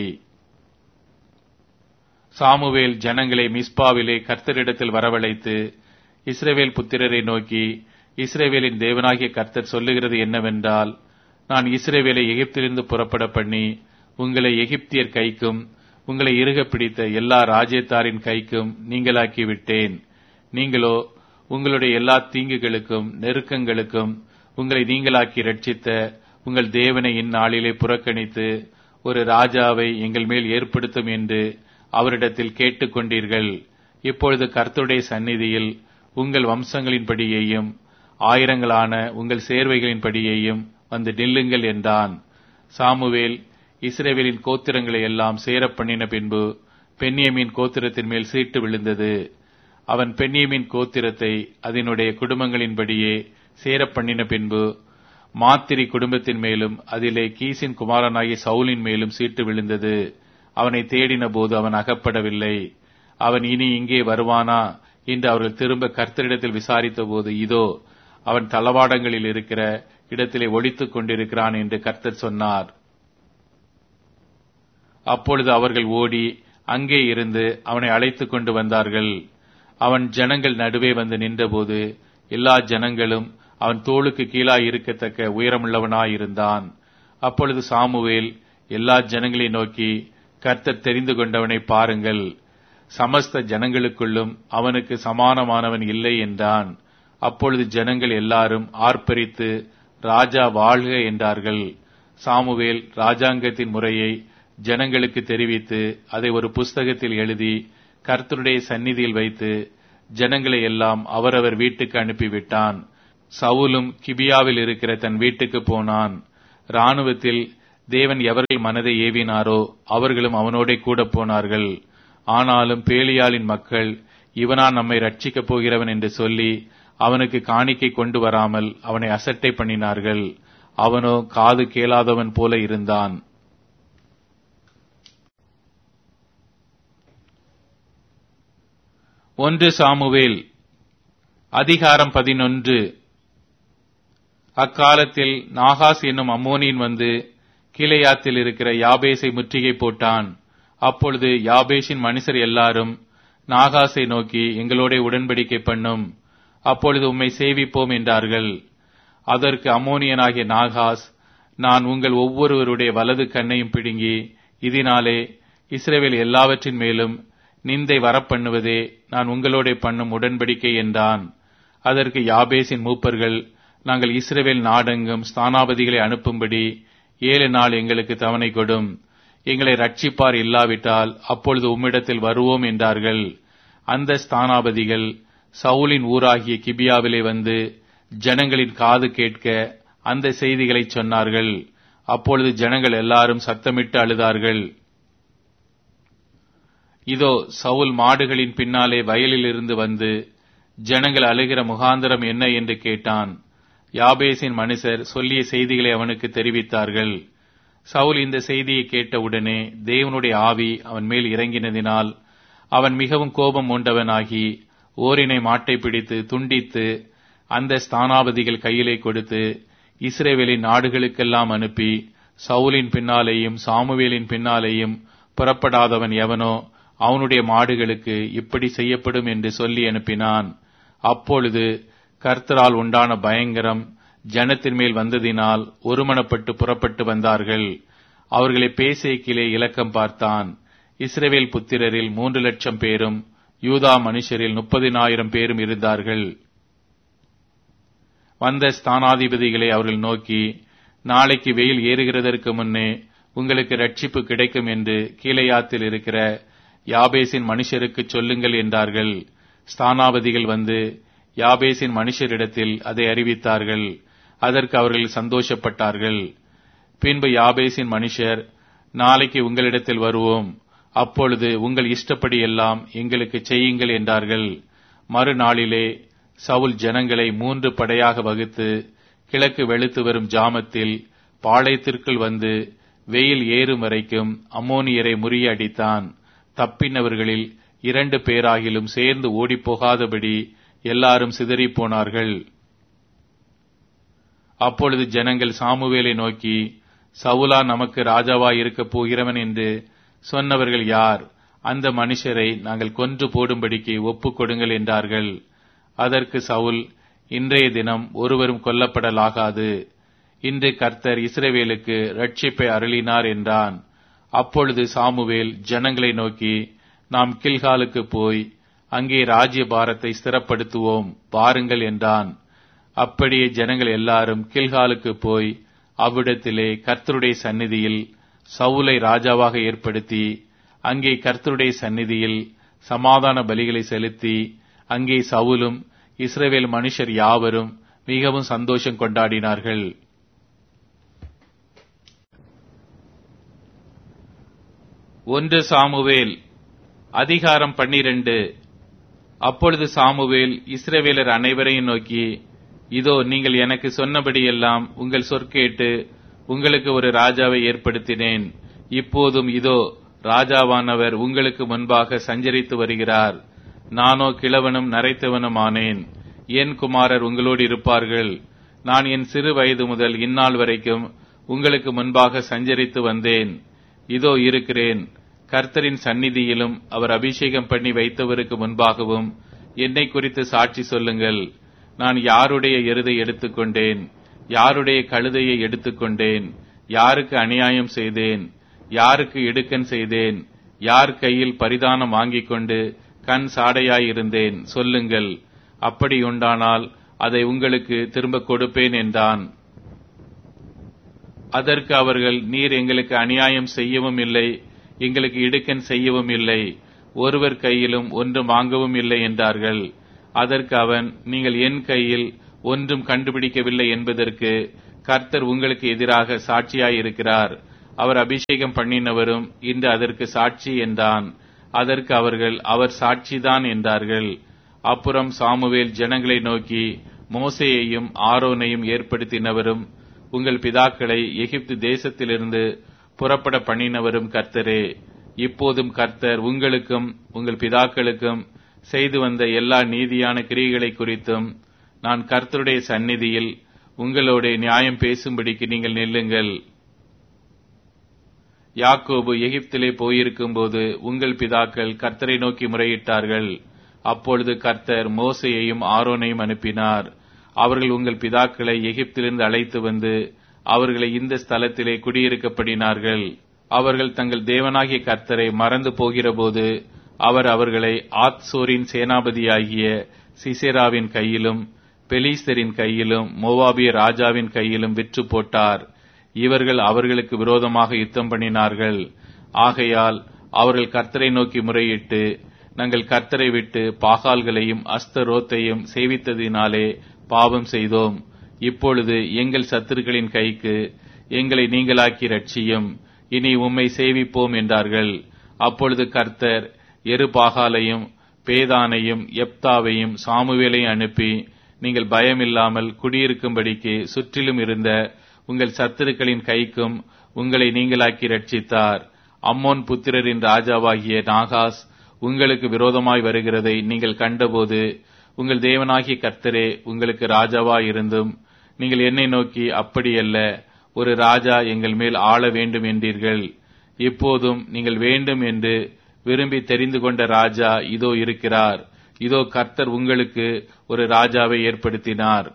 சாமுவேல் ஜனங்களை மிஸ்பாவிலே கர்த்தரிடத்தில் வரவழைத்து இஸ்ரேவேல் புத்திரரை நோக்கி இஸ்ரேவேலின் தேவனாகிய கர்த்தர் சொல்லுகிறது என்னவென்றால் நான் இஸ்ரேவேலை எகிப்திலிருந்து புறப்பட பண்ணி உங்களை எகிப்தியர் கைக்கும் உங்களை இறுக பிடித்த எல்லா ராஜ்யத்தாரின் கைக்கும் நீங்களாக்கி விட்டேன் நீங்களோ உங்களுடைய எல்லா தீங்குகளுக்கும் நெருக்கங்களுக்கும் உங்களை நீங்களாக்கி ரட்சித்த உங்கள் தேவனை இந்நாளிலே புறக்கணித்து ஒரு ராஜாவை எங்கள் மேல் ஏற்படுத்தும் என்று அவரிடத்தில் கேட்டுக்கொண்டீர்கள் இப்பொழுது கர்த்தருடைய சந்நிதியில் உங்கள் வம்சங்களின்படியையும் ஆயிரங்களான உங்கள் சேர்வைகளின்படியையும் வந்து நில்லுங்கள் என்றான் சாமுவேல் இஸ்ரேவேலின் கோத்திரங்களை எல்லாம் சேரப் பண்ணின பின்பு பென்னியமின் கோத்திரத்தின் மேல் சீட்டு விழுந்தது அவன் பென்னியமின் கோத்திரத்தை அதனுடைய குடும்பங்களின்படியே சேரப் பண்ணின பின்பு மாத்திரி குடும்பத்தின் மேலும் அதிலே கீசின் குமாரனாகிய சவுலின் மேலும் சீட்டு விழுந்தது அவனை தேடின போது அவன் அகப்படவில்லை அவன் இனி இங்கே வருவானா என்று அவர்கள் திரும்ப கர்த்தரிடத்தில் விசாரித்த போது இதோ அவன் தளவாடங்களில் இருக்கிற இடத்திலே ஒழித்துக் கொண்டிருக்கிறான் என்று கர்த்தர் சொன்னார் அப்பொழுது அவர்கள் ஓடி அங்கே இருந்து அவனை அழைத்துக் கொண்டு வந்தார்கள் அவன் ஜனங்கள் நடுவே வந்து நின்றபோது எல்லா ஜனங்களும் அவன் தோளுக்கு கீழாய் இருக்கத்தக்க உயரமுள்ளவனாயிருந்தான் அப்பொழுது சாமுவேல் எல்லா ஜனங்களை நோக்கி கர்த்தர் தெரிந்து கொண்டவனை பாருங்கள் சமஸ்த ஜனங்களுக்குள்ளும் அவனுக்கு சமானமானவன் இல்லை என்றான் அப்பொழுது ஜனங்கள் எல்லாரும் ஆர்ப்பரித்து ராஜா வாழ்க என்றார்கள் சாமுவேல் ராஜாங்கத்தின் முறையை ஜனங்களுக்கு தெரிவித்து அதை ஒரு புஸ்தகத்தில் எழுதி கர்த்தருடைய சந்நிதியில் வைத்து ஜனங்களை எல்லாம் அவரவர் வீட்டுக்கு அனுப்பிவிட்டான் சவுலும் கிபியாவில் இருக்கிற தன் வீட்டுக்கு போனான் இராணுவத்தில் தேவன் எவர்கள் மனதை ஏவினாரோ அவர்களும் அவனோடே கூட போனார்கள் ஆனாலும் பேலியாளின் மக்கள் இவனா நம்மை ரட்சிக்கப் போகிறவன் என்று சொல்லி அவனுக்கு காணிக்கை கொண்டு வராமல் அவனை அசட்டை பண்ணினார்கள் அவனோ காது கேளாதவன் போல இருந்தான் ஒன்று சாமுவேல் அதிகாரம் பதினொன்று அக்காலத்தில் நாகாஸ் என்னும் அம்மோனியன் வந்து கீழையாத்தில் இருக்கிற யாபேசை முற்றுகை போட்டான் அப்பொழுது யாபேஷின் மனுஷர் எல்லாரும் நாகாசை நோக்கி எங்களோட உடன்படிக்கை பண்ணும் அப்பொழுது உம்மை சேவிப்போம் என்றார்கள் அதற்கு அம்மோனியனாகிய நாகாஸ் நான் உங்கள் ஒவ்வொருவருடைய வலது கண்ணையும் பிடுங்கி இதனாலே இஸ்ரேவேல் எல்லாவற்றின் மேலும் நிந்தை வரப்பண்ணுவதே நான் உங்களோட பண்ணும் உடன்படிக்கை என்றான் அதற்கு யாபேசின் மூப்பர்கள் நாங்கள் இஸ்ரேவேல் நாடெங்கும் ஸ்தானாபதிகளை அனுப்பும்படி ஏழு நாள் எங்களுக்கு தவணை கொடும் எங்களை ரட்சிப்பார் இல்லாவிட்டால் அப்பொழுது உம்மிடத்தில் வருவோம் என்றார்கள் அந்த ஸ்தானாபதிகள் சவுலின் ஊராகிய கிபியாவிலே வந்து ஜனங்களின் காது கேட்க அந்த செய்திகளை சொன்னார்கள் அப்பொழுது ஜனங்கள் எல்லாரும் சத்தமிட்டு அழுதார்கள் இதோ சவுல் மாடுகளின் பின்னாலே வயலில் இருந்து வந்து ஜனங்கள் அழுகிற முகாந்திரம் என்ன என்று கேட்டான் யாபேசின் மனுஷர் சொல்லிய செய்திகளை அவனுக்கு தெரிவித்தார்கள் சவுல் இந்த செய்தியை கேட்டவுடனே தேவனுடைய ஆவி அவன் மேல் இறங்கினதினால் அவன் மிகவும் கோபம் உண்டவனாகி ஓரினை மாட்டை பிடித்து துண்டித்து அந்த ஸ்தானாபதிகள் கையிலே கொடுத்து இஸ்ரேவேலின் நாடுகளுக்கெல்லாம் அனுப்பி சவுலின் பின்னாலேயும் சாமுவேலின் பின்னாலேயும் புறப்படாதவன் எவனோ அவனுடைய மாடுகளுக்கு இப்படி செய்யப்படும் என்று சொல்லி அனுப்பினான் அப்பொழுது கர்த்தரால் உண்டான பயங்கரம் ஜனத்தின் மேல் வந்ததினால் ஒருமனப்பட்டு புறப்பட்டு வந்தார்கள் அவர்களை பேசேக்கிலே இலக்கம் பார்த்தான் இஸ்ரேவேல் புத்திரரில் மூன்று லட்சம் பேரும் யூதா மனுஷரில் முப்பதினாயிரம் பேரும் இருந்தார்கள் வந்த ஸ்தானாதிபதிகளை அவர்கள் நோக்கி நாளைக்கு வெயில் ஏறுகிறதற்கு முன்னே உங்களுக்கு ரட்சிப்பு கிடைக்கும் என்று கீழையாத்தில் இருக்கிற யாபேசின் மனுஷருக்கு சொல்லுங்கள் என்றார்கள் ஸ்தானாபதிகள் வந்து யாபேசின் மனுஷரிடத்தில் அதை அறிவித்தார்கள் அதற்கு அவர்கள் சந்தோஷப்பட்டார்கள் பின்பு யாபேசின் மனுஷர் நாளைக்கு உங்களிடத்தில் வருவோம் அப்பொழுது உங்கள் இஷ்டப்படி எல்லாம் எங்களுக்கு செய்யுங்கள் என்றார்கள் மறுநாளிலே சவுல் ஜனங்களை மூன்று படையாக வகுத்து கிழக்கு வெளுத்து வரும் ஜாமத்தில் பாளையத்திற்குள் வந்து வெயில் ஏறும் வரைக்கும் அம்மோனியரை முறியடித்தான் தப்பினவர்களில் இரண்டு பேராகிலும் சேர்ந்து ஓடிப்போகாதபடி எல்லாரும் சிதறிப் போனார்கள் அப்பொழுது ஜனங்கள் சாமுவேலை நோக்கி சவுலா நமக்கு ராஜாவாய் இருக்கப் போகிறவன் என்று சொன்னவர்கள் யார் அந்த மனுஷரை நாங்கள் கொன்று போடும்படிக்கு ஒப்புக் கொடுங்கள் என்றார்கள் அதற்கு சவுல் இன்றைய தினம் ஒருவரும் கொல்லப்படலாகாது இன்று கர்த்தர் இஸ்ரவேலுக்கு ரட்சிப்பை அருளினார் என்றான் அப்பொழுது சாமுவேல் ஜனங்களை நோக்கி நாம் கில்காலுக்கு போய் அங்கே ராஜ்ய பாரத்தை ஸ்திரப்படுத்துவோம் பாருங்கள் என்றான் அப்படியே ஜனங்கள் எல்லாரும் கில்காலுக்கு போய் அவ்விடத்திலே கர்த்தருடைய சந்நிதியில் சவுலை ராஜாவாக ஏற்படுத்தி அங்கே கர்த்தருடைய சந்நிதியில் சமாதான பலிகளை செலுத்தி அங்கே சவுலும் இஸ்ரவேல் மனுஷர் யாவரும் மிகவும் சந்தோஷம் கொண்டாடினார்கள் ஒன்று சாமுவேல் அதிகாரம் பன்னிரண்டு அப்பொழுது சாமுவேல் இஸ்ரவேலர் அனைவரையும் நோக்கி இதோ நீங்கள் எனக்கு சொன்னபடியெல்லாம் உங்கள் சொற்கேட்டு உங்களுக்கு ஒரு ராஜாவை ஏற்படுத்தினேன் இப்போதும் இதோ ராஜாவானவர் உங்களுக்கு முன்பாக சஞ்சரித்து வருகிறார் நானோ கிழவனும் நரைத்தவனும் ஆனேன் என் குமாரர் உங்களோடு இருப்பார்கள் நான் என் சிறு வயது முதல் இந்நாள் வரைக்கும் உங்களுக்கு முன்பாக சஞ்சரித்து வந்தேன் இதோ இருக்கிறேன் கர்த்தரின் சந்நிதியிலும் அவர் அபிஷேகம் பண்ணி வைத்தவருக்கு முன்பாகவும் என்னை குறித்து சாட்சி சொல்லுங்கள் நான் யாருடைய எருதை எடுத்துக்கொண்டேன் யாருடைய கழுதையை எடுத்துக்கொண்டேன் யாருக்கு அநியாயம் செய்தேன் யாருக்கு இடுக்கன் செய்தேன் யார் கையில் பரிதானம் வாங்கிக் கொண்டு கண் சாடையாயிருந்தேன் சொல்லுங்கள் அப்படி உண்டானால் அதை உங்களுக்கு திரும்ப கொடுப்பேன் என்றான் அதற்கு அவர்கள் நீர் எங்களுக்கு அநியாயம் செய்யவும் இல்லை எங்களுக்கு இடுக்கன் செய்யவும் இல்லை ஒருவர் கையிலும் ஒன்றும் வாங்கவும் இல்லை என்றார்கள் அதற்கு அவன் நீங்கள் என் கையில் ஒன்றும் கண்டுபிடிக்கவில்லை என்பதற்கு கர்த்தர் உங்களுக்கு எதிராக சாட்சியாயிருக்கிறார் அவர் அபிஷேகம் பண்ணினவரும் இன்று அதற்கு சாட்சி என்றான் அதற்கு அவர்கள் அவர் சாட்சிதான் என்றார்கள் அப்புறம் சாமுவேல் ஜனங்களை நோக்கி மோசேயையும் ஆரோனையும் ஏற்படுத்தினவரும் உங்கள் பிதாக்களை எகிப்து தேசத்திலிருந்து புறப்பட பண்ணினவரும் கர்த்தரே இப்போதும் கர்த்தர் உங்களுக்கும் உங்கள் பிதாக்களுக்கும் செய்து வந்த எல்லா நீதியான கிரியைகளை குறித்தும் நான் கர்த்தருடைய சந்நிதியில் உங்களோட நியாயம் பேசும்படிக்கு நீங்கள் நில்லுங்கள் யாக்கோபு எகிப்திலே போயிருக்கும்போது உங்கள் பிதாக்கள் கர்த்தரை நோக்கி முறையிட்டார்கள் அப்பொழுது கர்த்தர் மோசையையும் ஆரோனையும் அனுப்பினார் அவர்கள் உங்கள் பிதாக்களை எகிப்திலிருந்து அழைத்து வந்து அவர்களை இந்த ஸ்தலத்திலே குடியிருக்கப்படினார்கள் அவர்கள் தங்கள் தேவனாகிய கர்த்தரை மறந்து போகிறபோது அவர் அவர்களை ஆத்சோரின் சேனாபதியாகிய சிசேராவின் கையிலும் பெலிஸ்தரின் கையிலும் மோவாபிய ராஜாவின் கையிலும் விற்று போட்டார் இவர்கள் அவர்களுக்கு விரோதமாக யுத்தம் பண்ணினார்கள் ஆகையால் அவர்கள் கர்த்தரை நோக்கி முறையிட்டு நாங்கள் கர்த்தரை விட்டு பாகால்களையும் அஸ்தரோத்தையும் சேவித்ததினாலே பாவம் செய்தோம் இப்பொழுது எங்கள் சத்துருக்களின் கைக்கு எங்களை நீங்களாக்கி ரட்சியும் இனி உம்மை சேவிப்போம் என்றார்கள் அப்பொழுது கர்த்தர் எருபாகாலையும் பேதானையும் எப்தாவையும் சாமுவேலையும் அனுப்பி நீங்கள் பயமில்லாமல் குடியிருக்கும்படிக்கு சுற்றிலும் இருந்த உங்கள் சத்துருக்களின் கைக்கும் உங்களை நீங்களாக்கி ரட்சித்தார் அம்மோன் புத்திரரின் ராஜாவாகிய நாகாஸ் உங்களுக்கு விரோதமாய் வருகிறதை நீங்கள் கண்டபோது உங்கள் தேவனாகிய கர்த்தரே உங்களுக்கு ராஜாவாய் இருந்தும் நீங்கள் என்னை நோக்கி அப்படியல்ல ஒரு ராஜா எங்கள் மேல் ஆள வேண்டும் என்றீர்கள் இப்போதும் நீங்கள் வேண்டும் என்று விரும்பி தெரிந்து கொண்ட ராஜா இதோ இருக்கிறார் இதோ கர்த்தர் உங்களுக்கு ஒரு ராஜாவை ஏற்படுத்தினார்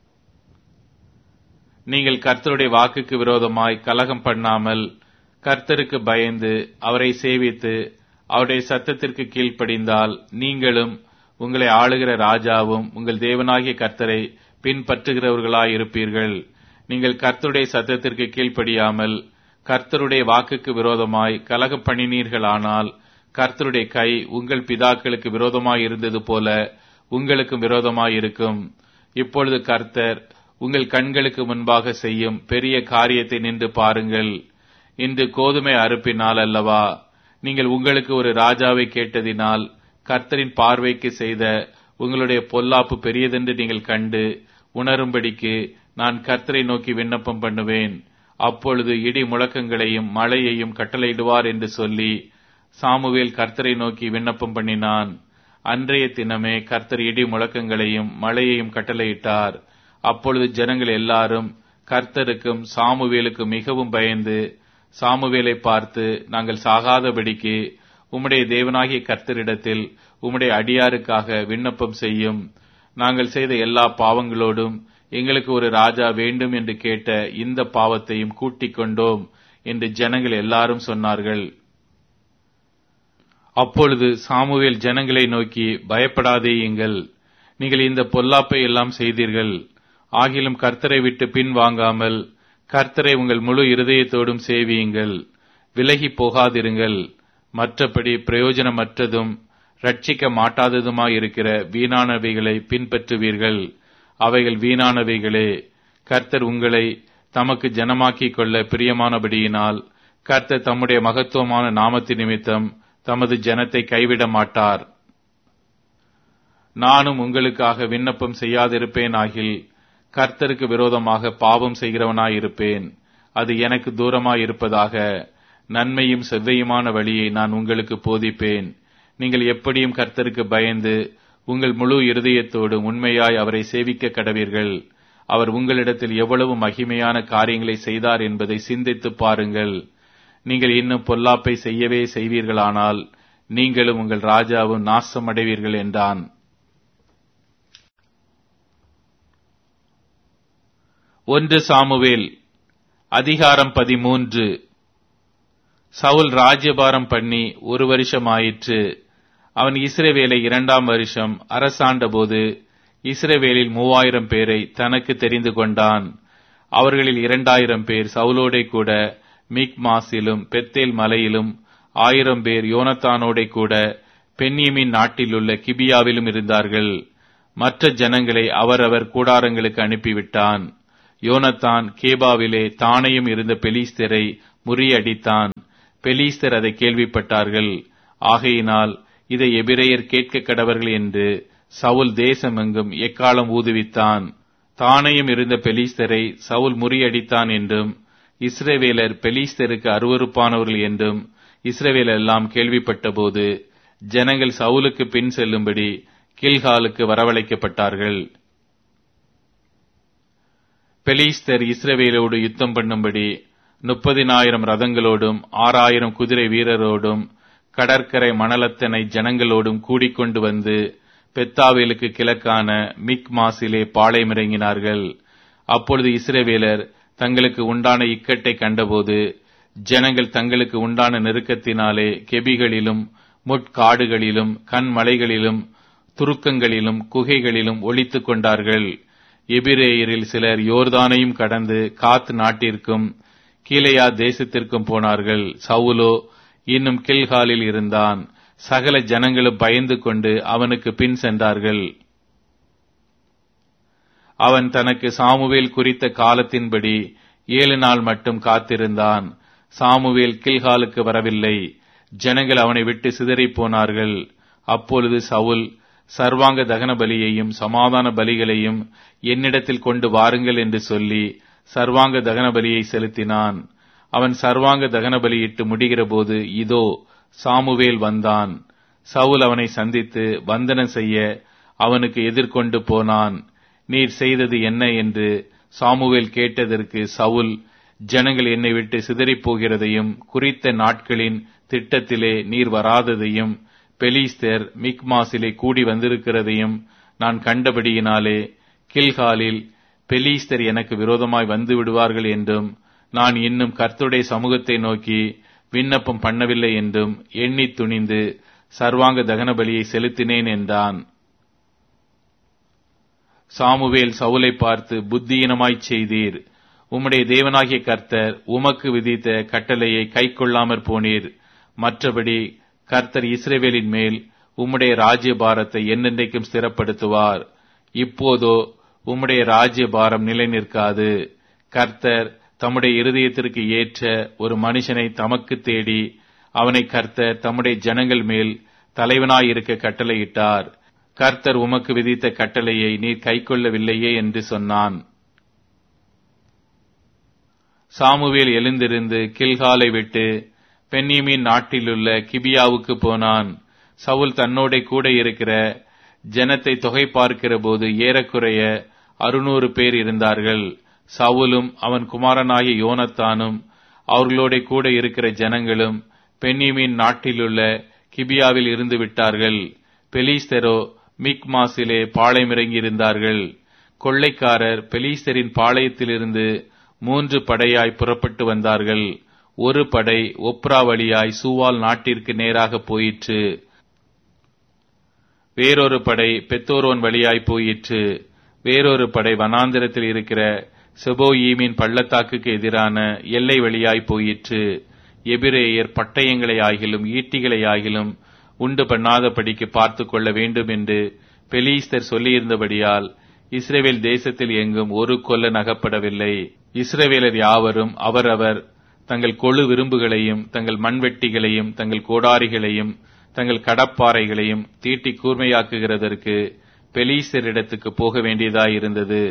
நீங்கள் கர்த்தருடைய வாக்குக்கு விரோதமாய் கலகம் பண்ணாமல் கர்த்தருக்கு பயந்து அவரை சேவித்து அவருடைய சத்தத்திற்கு கீழ்ப்படிந்தால் நீங்களும் உங்களை ஆளுகிற ராஜாவும் உங்கள் தேவனாகிய கர்த்தரை பின்பற்றுகிறவர்களாயிருப்பீர்கள் நீங்கள் கர்த்தருடைய சத்தத்திற்கு கீழ்ப்படியாமல் கர்த்தருடைய வாக்குக்கு விரோதமாய் கலகம் பண்ணினீர்களானால் கர்த்தருடைய கை உங்கள் பிதாக்களுக்கு விரோதமாய் இருந்தது போல உங்களுக்கும் விரோதமாய் இருக்கும் இப்பொழுது கர்த்தர் உங்கள் கண்களுக்கு முன்பாக செய்யும் பெரிய காரியத்தை நின்று பாருங்கள் இன்று கோதுமை அறுப்பினால் அல்லவா நீங்கள் உங்களுக்கு ஒரு ராஜாவை கேட்டதினால் கர்த்தரின் பார்வைக்கு செய்த உங்களுடைய பொல்லாப்பு பெரியதென்று நீங்கள் கண்டு உணரும்படிக்கு நான் கர்த்தரை நோக்கி விண்ணப்பம் பண்ணுவேன் அப்பொழுது இடி முழக்கங்களையும் மழையையும் கட்டளையிடுவார் என்று சொல்லி சாமுவேல் கர்த்தரை நோக்கி விண்ணப்பம் பண்ணினான் அன்றைய தினமே கர்த்தர் இடி முழக்கங்களையும் மழையையும் கட்டளையிட்டார் அப்பொழுது ஜனங்கள் எல்லாரும் கர்த்தருக்கும் சாமுவேலுக்கும் மிகவும் பயந்து சாமுவேலை பார்த்து நாங்கள் சாகாதபடிக்கு உம்முடைய தேவனாகிய கர்த்தரிடத்தில் உம்முடைய அடியாருக்காக விண்ணப்பம் செய்யும் நாங்கள் செய்த எல்லா பாவங்களோடும் எங்களுக்கு ஒரு ராஜா வேண்டும் என்று கேட்ட இந்த பாவத்தையும் கூட்டிக் கொண்டோம் என்று ஜனங்கள் எல்லாரும் சொன்னார்கள் அப்பொழுது சாமுவேல் ஜனங்களை நோக்கி பயப்படாதேயுங்கள் நீங்கள் இந்த பொல்லாப்பை எல்லாம் செய்தீர்கள் ஆகிலும் கர்த்தரை விட்டு பின் வாங்காமல் கர்த்தரை உங்கள் முழு இருதயத்தோடும் சேவியுங்கள் விலகி போகாதிருங்கள் மற்றபடி பிரயோஜனமற்றதும் ரட்சிக்க மாட்டாததுமாயிருக்கிற வீணானவைகளை பின்பற்றுவீர்கள் அவைகள் வீணானவைகளே கர்த்தர் உங்களை தமக்கு ஜனமாக்கிக் கொள்ள பிரியமானபடியினால் கர்த்தர் தம்முடைய மகத்துவமான நாமத்து நிமித்தம் தமது ஜனத்தை கைவிட மாட்டார் நானும் உங்களுக்காக விண்ணப்பம் செய்யாதிருப்பேன் ஆகில் கர்த்தருக்கு விரோதமாக பாவம் செய்கிறவனாயிருப்பேன் அது எனக்கு தூரமாயிருப்பதாக நன்மையும் செவ்வையுமான வழியை நான் உங்களுக்கு போதிப்பேன் நீங்கள் எப்படியும் கர்த்தருக்கு பயந்து உங்கள் முழு இருதயத்தோடு உண்மையாய் அவரை சேவிக்க கடவீர்கள் அவர் உங்களிடத்தில் எவ்வளவு மகிமையான காரியங்களை செய்தார் என்பதை சிந்தித்து பாருங்கள் நீங்கள் இன்னும் பொல்லாப்பை செய்யவே செய்வீர்களானால் நீங்களும் உங்கள் ராஜாவும் நாசம் அடைவீர்கள் என்றான் ஒன்று சாமுவேல் அதிகாரம் பதிமூன்று சவுல் ராஜ்யபாரம் பண்ணி ஒரு வருஷம் ஆயிற்று அவன் இஸ்ரவேலை இரண்டாம் வருஷம் அரசாண்டபோது இஸ்ரவேலில் மூவாயிரம் பேரை தனக்கு தெரிந்து கொண்டான் அவர்களில் இரண்டாயிரம் பேர் சவுலோடே கூட மிக்மாஸிலும் பெத்தேல் மலையிலும் ஆயிரம் பேர் யோனத்தானோடே கூட பென்யமின் நாட்டிலுள்ள கிபியாவிலும் இருந்தார்கள் மற்ற ஜனங்களை அவரவர் கூடாரங்களுக்கு அனுப்பிவிட்டான் யோனத்தான் கேபாவிலே தானையும் இருந்த பெலிஸ்தரை முறியடித்தான் பெலிஸ்தர் அதை கேள்விப்பட்டார்கள் ஆகையினால் இதை எபிரேயர் கேட்க கடவர்கள் என்று சவுல் தேசமெங்கும் எக்காலம் ஊதுவித்தான் தானையும் இருந்த பெலிஸ்தரை சவுல் முறியடித்தான் என்றும் இஸ்ரவேலர் பெலிஸ்தருக்கு அருவறுப்பானவர்கள் என்றும் இஸ்ரவேல் எல்லாம் கேள்விப்பட்டபோது ஜனங்கள் சவுலுக்கு பின் செல்லும்படி கில்காலுக்கு வரவழைக்கப்பட்டார்கள் பெலிஸ்தர் இஸ்ரவேலோடு யுத்தம் பண்ணும்படி முப்பதினாயிரம் ரதங்களோடும் ஆறாயிரம் குதிரை வீரரோடும் கடற்கரை மணலத்தனை ஜனங்களோடும் கூடிக்கொண்டு வந்து பெத்தாவேலுக்கு கிழக்கான மிக் மாசிலே பாளையமிறங்கினார்கள் அப்பொழுது இஸ்ரவேலர் தங்களுக்கு உண்டான இக்கட்டை கண்டபோது ஜனங்கள் தங்களுக்கு உண்டான நெருக்கத்தினாலே கெபிகளிலும் முட்காடுகளிலும் கண்மலைகளிலும் துருக்கங்களிலும் குகைகளிலும் ஒளித்துக் கொண்டார்கள் எபிரேயரில் சிலர் யோர்தானையும் கடந்து காத் நாட்டிற்கும் கீழையா தேசத்திற்கும் போனார்கள் சவுலோ இன்னும் கில்காலில் இருந்தான் சகல ஜனங்களும் பயந்து கொண்டு அவனுக்கு பின் சென்றார்கள் அவன் தனக்கு சாமுவேல் குறித்த காலத்தின்படி ஏழு நாள் மட்டும் காத்திருந்தான் சாமுவேல் கில்காலுக்கு வரவில்லை ஜனங்கள் அவனை விட்டு சிதறிப் போனார்கள் அப்பொழுது சவுல் சர்வாங்க தகன பலியையும் சமாதான பலிகளையும் என்னிடத்தில் கொண்டு வாருங்கள் என்று சொல்லி சர்வாங்க தகன பலியை செலுத்தினான் அவன் சர்வாங்க தகன பலியிட்டு முடிகிறபோது இதோ சாமுவேல் வந்தான் சவுல் அவனை சந்தித்து வந்தனம் செய்ய அவனுக்கு எதிர்கொண்டு போனான் நீர் செய்தது என்ன என்று சாமுவேல் கேட்டதற்கு சவுல் ஜனங்கள் என்னை விட்டு சிதறிப் போகிறதையும் குறித்த நாட்களின் திட்டத்திலே நீர் வராததையும் பெலிஸ்தர் மிக்மாசிலே கூடி வந்திருக்கிறதையும் நான் கண்டபடியினாலே கில்காலில் பெலிஸ்தர் எனக்கு விரோதமாய் வந்து விடுவார்கள் என்றும் நான் இன்னும் கர்த்தருடைய சமூகத்தை நோக்கி விண்ணப்பம் பண்ணவில்லை என்றும் எண்ணி துணிந்து சர்வாங்க தகன பலியை செலுத்தினேன் என்றான் சாமுவேல் சவுலை பார்த்து புத்தியினமாய்ச் செய்தீர் உம்முடைய தேவனாகிய கர்த்தர் உமக்கு விதித்த கட்டளையை கைக்கொள்ளாமற் போனீர் மற்றபடி கர்த்தர் இஸ்ரேவேலின் மேல் உம்முடைய ராஜ்ய பாரத்தை என்னென்றைக்கும் ஸ்திரப்படுத்துவார் இப்போதோ உம்முடைய ராஜ்ய பாரம் நிலை நிற்காது கர்த்தர் தம்முடைய இருதயத்திற்கு ஏற்ற ஒரு மனுஷனை தமக்கு தேடி அவனை கர்த்தர் தம்முடைய ஜனங்கள் மேல் தலைவனாயிருக்க கட்டளையிட்டார் கர்த்தர் உமக்கு விதித்த கட்டளையை நீர் கைக்கொள்ளவில்லையே என்று சொன்னான் சாமுவேல் எழுந்திருந்து கில்காலை விட்டு பென்னியமின் நாட்டிலுள்ள கிபியாவுக்கு போனான் சவுல் தன்னோட கூட இருக்கிற ஜனத்தை தொகை பார்க்கிற போது ஏறக்குறைய அறுநூறு பேர் இருந்தார்கள் சவுலும் அவன் குமாரனாகிய யோனத்தானும் அவர்களோட கூட இருக்கிற ஜனங்களும் பென்னியமின் நாட்டிலுள்ள கிபியாவில் இருந்து விட்டார்கள் பெலிஸ்தரோ மிக்மாசிலே பாளையமிறங்கி இருந்தார்கள் கொள்ளைக்காரர் பெலிஸ்தரின் பாளையத்திலிருந்து மூன்று படையாய் புறப்பட்டு வந்தார்கள் ஒரு படை ஒப்ரா வழியாய் சூவால் நாட்டிற்கு நேராக போயிற்று வேறொரு படை பெத்தோரோன் வழியாய் போயிற்று வேறொரு படை வனாந்திரத்தில் இருக்கிற செபோயீமின் பள்ளத்தாக்குக்கு எதிரான எல்லை வழியாய் போயிற்று எபிரேயர் பட்டயங்களை ஆகிலும் ஈட்டிகளை ஆகிலும் உண்டு பண்ணாதபடிக்கு பார்த்து கொள்ள வேண்டும் என்று பெலீஸ்தர் சொல்லியிருந்தபடியால் இஸ்ரேவேல் தேசத்தில் எங்கும் ஒரு கொல்லன் அகப்படவில்லை இஸ்ரவேலர் யாவரும் அவரவர் தங்கள் கொழு விரும்புகளையும் தங்கள் மண்வெட்டிகளையும் தங்கள் கோடாரிகளையும் தங்கள் கடப்பாறைகளையும் தீட்டி கூர்மையாக்குகிறதற்கு பெலீசரிடத்துக்கு போக வேண்டியதாயிருந்தது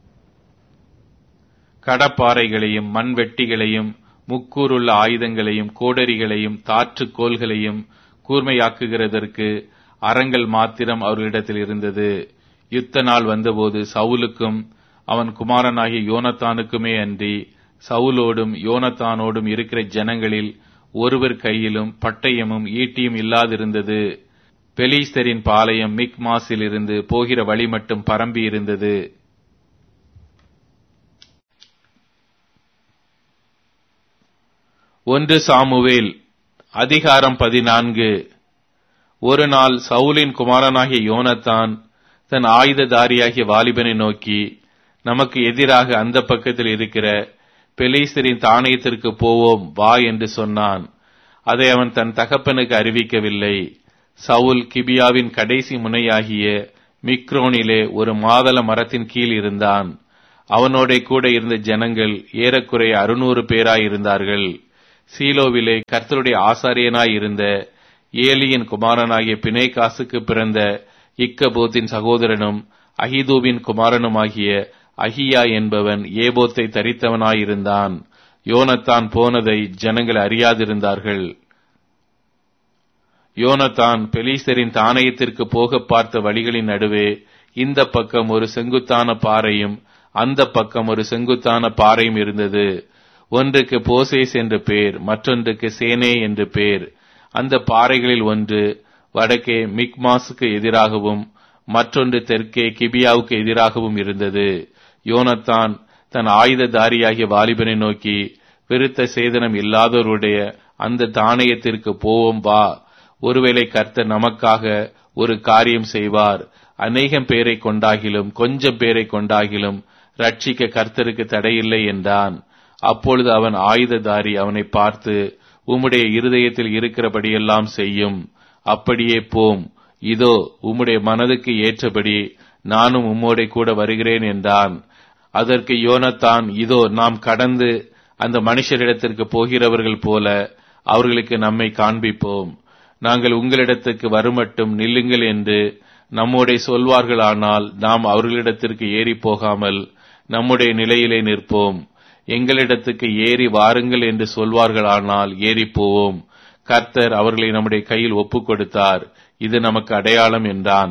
கடப்பாறைகளையும் மண்வெட்டிகளையும் முக்கூறுள்ள ஆயுதங்களையும் கோடரிகளையும் தாற்றுக்கோள்களையும் கூர்மையாக்குகிறதற்கு அறங்கள் மாத்திரம் அவர்களிடத்தில் இருந்தது யுத்த நாள் வந்தபோது சவுலுக்கும் அவன் குமாரனாகிய யோனத்தானுக்குமே அன்றி சவுலோடும் யோனத்தானோடும் இருக்கிற ஜனங்களில் ஒருவர் கையிலும் பட்டயமும் ஈட்டியும் இல்லாதிருந்தது பெலீஸ்தரின் பாளையம் மிக் மாசில் இருந்து போகிற வழி மட்டும் பரம்பி இருந்தது ஒன்று சாமுவேல் அதிகாரம் பதினான்கு ஒரு நாள் சவுலின் குமாரனாகிய யோனத்தான் தன் ஆயுததாரியாகிய வாலிபனை நோக்கி நமக்கு எதிராக அந்த பக்கத்தில் இருக்கிற பெலீஸ்தரின் தானியத்திற்கு போவோம் வா என்று சொன்னான் அதை அவன் தன் தகப்பனுக்கு அறிவிக்கவில்லை சவுல் கிபியாவின் கடைசி முனையாகிய மிக்ரோனிலே ஒரு மாதள மரத்தின் கீழ் இருந்தான் அவனோட கூட இருந்த ஜனங்கள் ஏறக்குறைய அறுநூறு பேராய் இருந்தார்கள் சீலோவிலே கர்த்தருடைய ஆசாரியனாய் இருந்த ஏலியின் குமாரனாகிய பிணைகாசுக்கு பிறந்த இக்கபோத்தின் சகோதரனும் அகிதூவின் குமாரனுமாகிய அகியா என்பவன் ஏபோத்தை தரித்தவனாயிருந்தான் யோனத்தான் போனதை ஜனங்கள் அறியாதிருந்தார்கள் யோனத்தான் பெலிஸ்தரின் தானயத்திற்கு போக பார்த்த வழிகளின் நடுவே இந்த பக்கம் ஒரு செங்குத்தான பாறையும் அந்த பக்கம் ஒரு செங்குத்தான பாறையும் இருந்தது ஒன்றுக்கு போசேஸ் என்று பேர் மற்றொன்றுக்கு சேனே என்று பேர் அந்த பாறைகளில் ஒன்று வடக்கே மிக்மாஸுக்கு எதிராகவும் மற்றொன்று தெற்கே கிபியாவுக்கு எதிராகவும் இருந்தது யோனத்தான் தன் ஆயுததாரியாகிய வாலிபனை நோக்கி விருத்த சேதனம் இல்லாதவருடைய அந்த தானயத்திற்கு போவோம் வா ஒருவேளை கர்த்தர் நமக்காக ஒரு காரியம் செய்வார் அநேகம் பேரை கொண்டாகிலும் கொஞ்சம் பேரை கொண்டாகிலும் ரட்சிக்க கர்த்தருக்கு தடையில்லை என்றான் அப்பொழுது அவன் ஆயுததாரி அவனை பார்த்து உம்முடைய இருதயத்தில் இருக்கிறபடியெல்லாம் செய்யும் அப்படியே போம் இதோ உம்முடைய மனதுக்கு ஏற்றபடி நானும் உம்மோட கூட வருகிறேன் என்றான் அதற்கு யோனத்தான் இதோ நாம் கடந்து அந்த மனுஷரிடத்திற்கு போகிறவர்கள் போல அவர்களுக்கு நம்மை காண்பிப்போம் நாங்கள் உங்களிடத்துக்கு வருமட்டும் நில்லுங்கள் என்று நம்முடைய சொல்வார்களானால் நாம் அவர்களிடத்திற்கு ஏறி போகாமல் நம்முடைய நிலையிலே நிற்போம் எங்களிடத்துக்கு ஏறி வாருங்கள் என்று சொல்வார்களானால் ஏறி போவோம் கர்த்தர் அவர்களை நம்முடைய கையில் ஒப்புக் கொடுத்தார் இது நமக்கு அடையாளம் என்றான்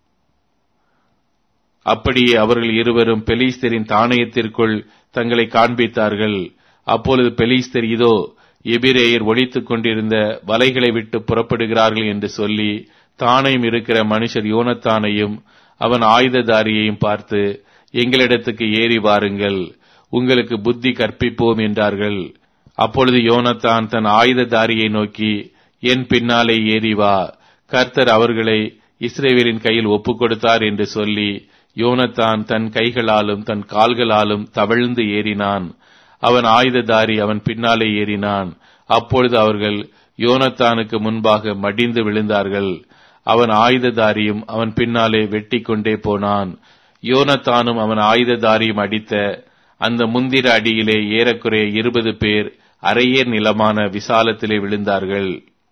அப்படியே அவர்கள் இருவரும் பெலிஸ்தரின் தானயத்திற்குள் தங்களை காண்பித்தார்கள் அப்பொழுது பெலிஸ்தர் இதோ எபிரேயர் ஒழித்துக் கொண்டிருந்த வலைகளை விட்டு புறப்படுகிறார்கள் என்று சொல்லி தானையும் இருக்கிற மனுஷர் யோனத்தானையும் அவன் ஆயுததாரியையும் பார்த்து எங்களிடத்துக்கு ஏறி வாருங்கள் உங்களுக்கு புத்தி கற்பிப்போம் என்றார்கள் அப்பொழுது யோனத்தான் தன் ஆயுததாரியை நோக்கி என் பின்னாலே ஏறி வா கர்த்தர் அவர்களை இஸ்ரேவேலின் கையில் ஒப்புக் கொடுத்தார் என்று சொல்லி யோனத்தான் தன் கைகளாலும் தன் கால்களாலும் தவழ்ந்து ஏறினான் அவன் ஆயுததாரி அவன் பின்னாலே ஏறினான் அப்பொழுது அவர்கள் யோனத்தானுக்கு முன்பாக மடிந்து விழுந்தார்கள் அவன் ஆயுததாரியும் அவன் பின்னாலே வெட்டி கொண்டே போனான் யோனத்தானும் அவன் ஆயுததாரியும் அடித்த அந்த முந்திர அடியிலே ஏறக்குறைய இருபது பேர் அரையேர் நிலமான விசாலத்திலே விழுந்தார்கள்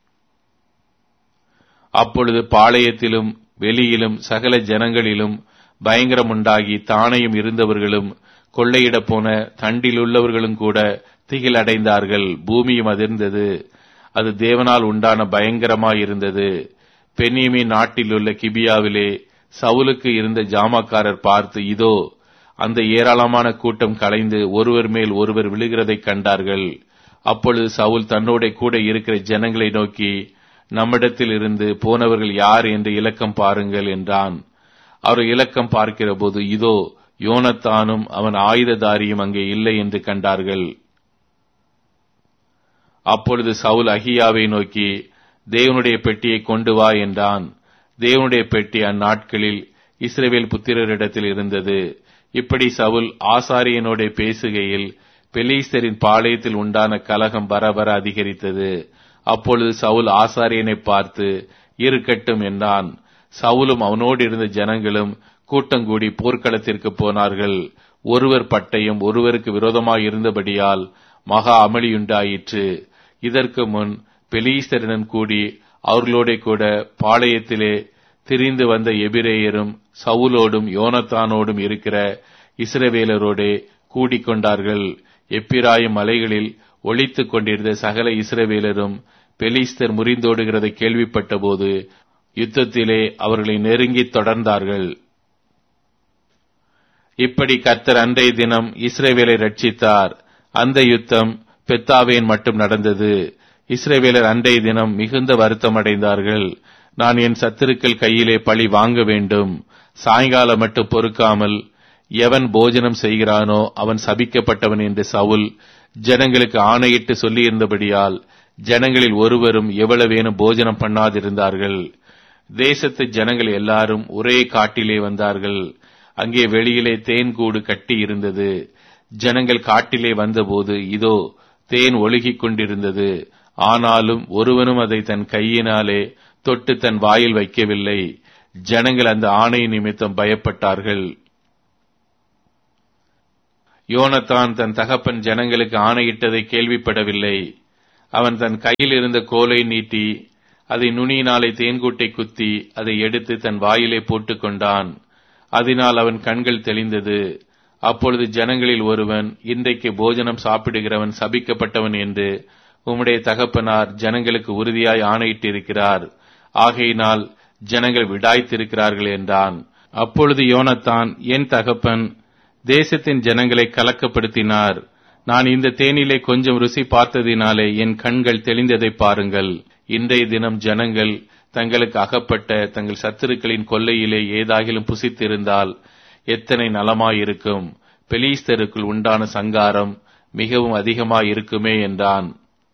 அப்பொழுது பாளையத்திலும் வெளியிலும் சகல ஜனங்களிலும் பயங்கரம் உண்டாகி தானையும் இருந்தவர்களும் கொள்ளையிட போன தண்டிலுள்ளவர்களும் கூட திகில் அடைந்தார்கள் பூமியும் அதிர்ந்தது அது தேவனால் உண்டான பயங்கரமாயிருந்தது பெண்ணியமி நாட்டிலுள்ள கிபியாவிலே சவுலுக்கு இருந்த ஜாமக்காரர் பார்த்து இதோ அந்த ஏராளமான கூட்டம் கலைந்து ஒருவர் மேல் ஒருவர் விழுகிறதைக் கண்டார்கள் அப்பொழுது சவுல் தன்னோட கூட இருக்கிற ஜனங்களை நோக்கி நம்மிடத்தில் இருந்து போனவர்கள் யார் என்று இலக்கம் பாருங்கள் என்றான் அவர் இலக்கம் பார்க்கிற போது இதோ யோனத்தானும் அவன் ஆயுததாரியும் அங்கே இல்லை என்று கண்டார்கள் அப்பொழுது சவுல் அகியாவை நோக்கி தேவனுடைய பெட்டியை கொண்டு வா என்றான் தேவனுடைய பெட்டி அந்நாட்களில் இஸ்ரேவேல் புத்திரரிடத்தில் இருந்தது இப்படி சவுல் ஆசாரியனோட பேசுகையில் பெலீஸ்தரின் பாளையத்தில் உண்டான கலகம் வர வர அதிகரித்தது அப்பொழுது சவுல் ஆசாரியனை பார்த்து இருக்கட்டும் என்றான் சவுலும் அவனோடு இருந்த ஜனங்களும் கூட்டங்கூடி போர்க்களத்திற்கு போனார்கள் ஒருவர் பட்டயம் ஒருவருக்கு விரோதமாய் இருந்தபடியால் மகா அமளியுண்டாயிற்று இதற்கு முன் பெலீஸ்தரிடம் கூடி அவர்களோட கூட பாளையத்திலே திரிந்து வந்த எபிரேயரும் சவுலோடும் யோனத்தானோடும் இருக்கிற இஸ்ரவேலரோடே கூடிக்கொண்டார்கள் எப்பிராயும் மலைகளில் ஒழித்துக் கொண்டிருந்த சகல இஸ்ரவேலரும் பெலிஸ்தர் முறிந்தோடுகிறதை கேள்விப்பட்டபோது யுத்தத்திலே அவர்களை நெருங்கி தொடர்ந்தார்கள் இப்படி கர்த்தர் அன்றைய தினம் இஸ்ரேவேலை ரட்சித்தார் அந்த யுத்தம் பெத்தாவேன் மட்டும் நடந்தது இஸ்ரேவேலர் அன்றைய தினம் மிகுந்த வருத்தம் அடைந்தார்கள் நான் என் சத்துருக்கள் கையிலே பழி வாங்க வேண்டும் சாயங்காலம் மட்டும் பொறுக்காமல் எவன் போஜனம் செய்கிறானோ அவன் சபிக்கப்பட்டவன் என்று சவுல் ஜனங்களுக்கு ஆணையிட்டு சொல்லியிருந்தபடியால் ஜனங்களில் ஒருவரும் எவ்வளவேனும் போஜனம் பண்ணாதிருந்தார்கள் தேசத்து ஜனங்கள் எல்லாரும் ஒரே காட்டிலே வந்தார்கள் அங்கே வெளியிலே தேன் கூடு கட்டி இருந்தது ஜனங்கள் காட்டிலே வந்தபோது இதோ தேன் ஒழுகிக் கொண்டிருந்தது ஆனாலும் ஒருவனும் அதை தன் கையினாலே தொட்டு தன் வாயில் வைக்கவில்லை ஜனங்கள் அந்த ஆணை நிமித்தம் பயப்பட்டார்கள் யோனத்தான் தன் தகப்பன் ஜனங்களுக்கு ஆணையிட்டதை கேள்விப்படவில்லை அவன் தன் கையில் இருந்த கோலை நீட்டி அதை நுனியினாலே தேன்கூட்டை குத்தி அதை எடுத்து தன் வாயிலே போட்டுக் கொண்டான் அதனால் அவன் கண்கள் தெளிந்தது அப்பொழுது ஜனங்களில் ஒருவன் இன்றைக்கு போஜனம் சாப்பிடுகிறவன் சபிக்கப்பட்டவன் என்று உம்முடைய தகப்பனார் ஜனங்களுக்கு உறுதியாய் ஆணையிட்டிருக்கிறார் ஆகையினால் ஜனங்கள் விடாய்த்திருக்கிறார்கள் என்றான் அப்பொழுது யோனத்தான் என் தகப்பன் தேசத்தின் ஜனங்களை கலக்கப்படுத்தினார் நான் இந்த தேனிலே கொஞ்சம் ருசி பார்த்ததினாலே என் கண்கள் தெளிந்ததை பாருங்கள் இன்றைய தினம் ஜனங்கள் தங்களுக்கு அகப்பட்ட தங்கள் சத்துருக்களின் கொல்லையிலே ஏதாகிலும் புசித்திருந்தால் எத்தனை நலமாயிருக்கும் பெலீஸ்தருக்குள் உண்டான சங்காரம் மிகவும் அதிகமாயிருக்குமே என்றான்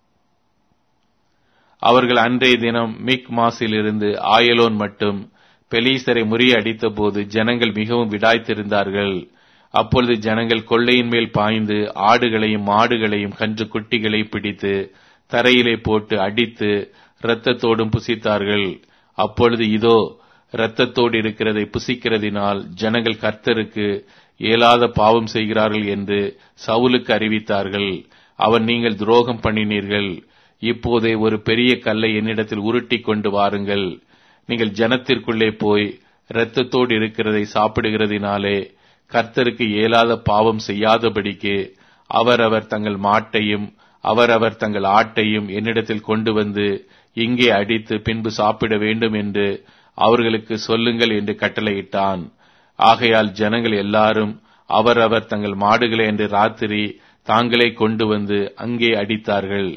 அவர்கள் அன்றைய தினம் மிக் மாசிலிருந்து ஆயலோன் மட்டும் பெலீஸ்தரை முறியடித்த போது ஜனங்கள் மிகவும் விடாய்த்திருந்தார்கள் அப்பொழுது ஜனங்கள் கொள்ளையின் மேல் பாய்ந்து ஆடுகளையும் மாடுகளையும் கன்று குட்டிகளை பிடித்து தரையிலே போட்டு அடித்து இரத்தத்தோடும் புசித்தார்கள் அப்பொழுது இதோ இரத்தத்தோடு இருக்கிறதை புசிக்கிறதினால் ஜனங்கள் கர்த்தருக்கு இயலாத பாவம் செய்கிறார்கள் என்று சவுலுக்கு அறிவித்தார்கள் அவன் நீங்கள் துரோகம் பண்ணினீர்கள் இப்போதே ஒரு பெரிய கல்லை என்னிடத்தில் உருட்டி கொண்டு வாருங்கள் நீங்கள் ஜனத்திற்குள்ளே போய் இரத்தத்தோடு இருக்கிறதை சாப்பிடுகிறதினாலே கர்த்தருக்கு இயலாத பாவம் செய்யாதபடிக்கு அவரவர் தங்கள் மாட்டையும் அவரவர் தங்கள் ஆட்டையும் என்னிடத்தில் கொண்டு வந்து இங்கே அடித்து பின்பு சாப்பிட வேண்டும் என்று அவர்களுக்கு சொல்லுங்கள் என்று கட்டளையிட்டான் ஆகையால் ஜனங்கள் எல்லாரும் அவரவர் தங்கள் மாடுகளை என்று ராத்திரி தாங்களே கொண்டு வந்து அங்கே அடித்தார்கள்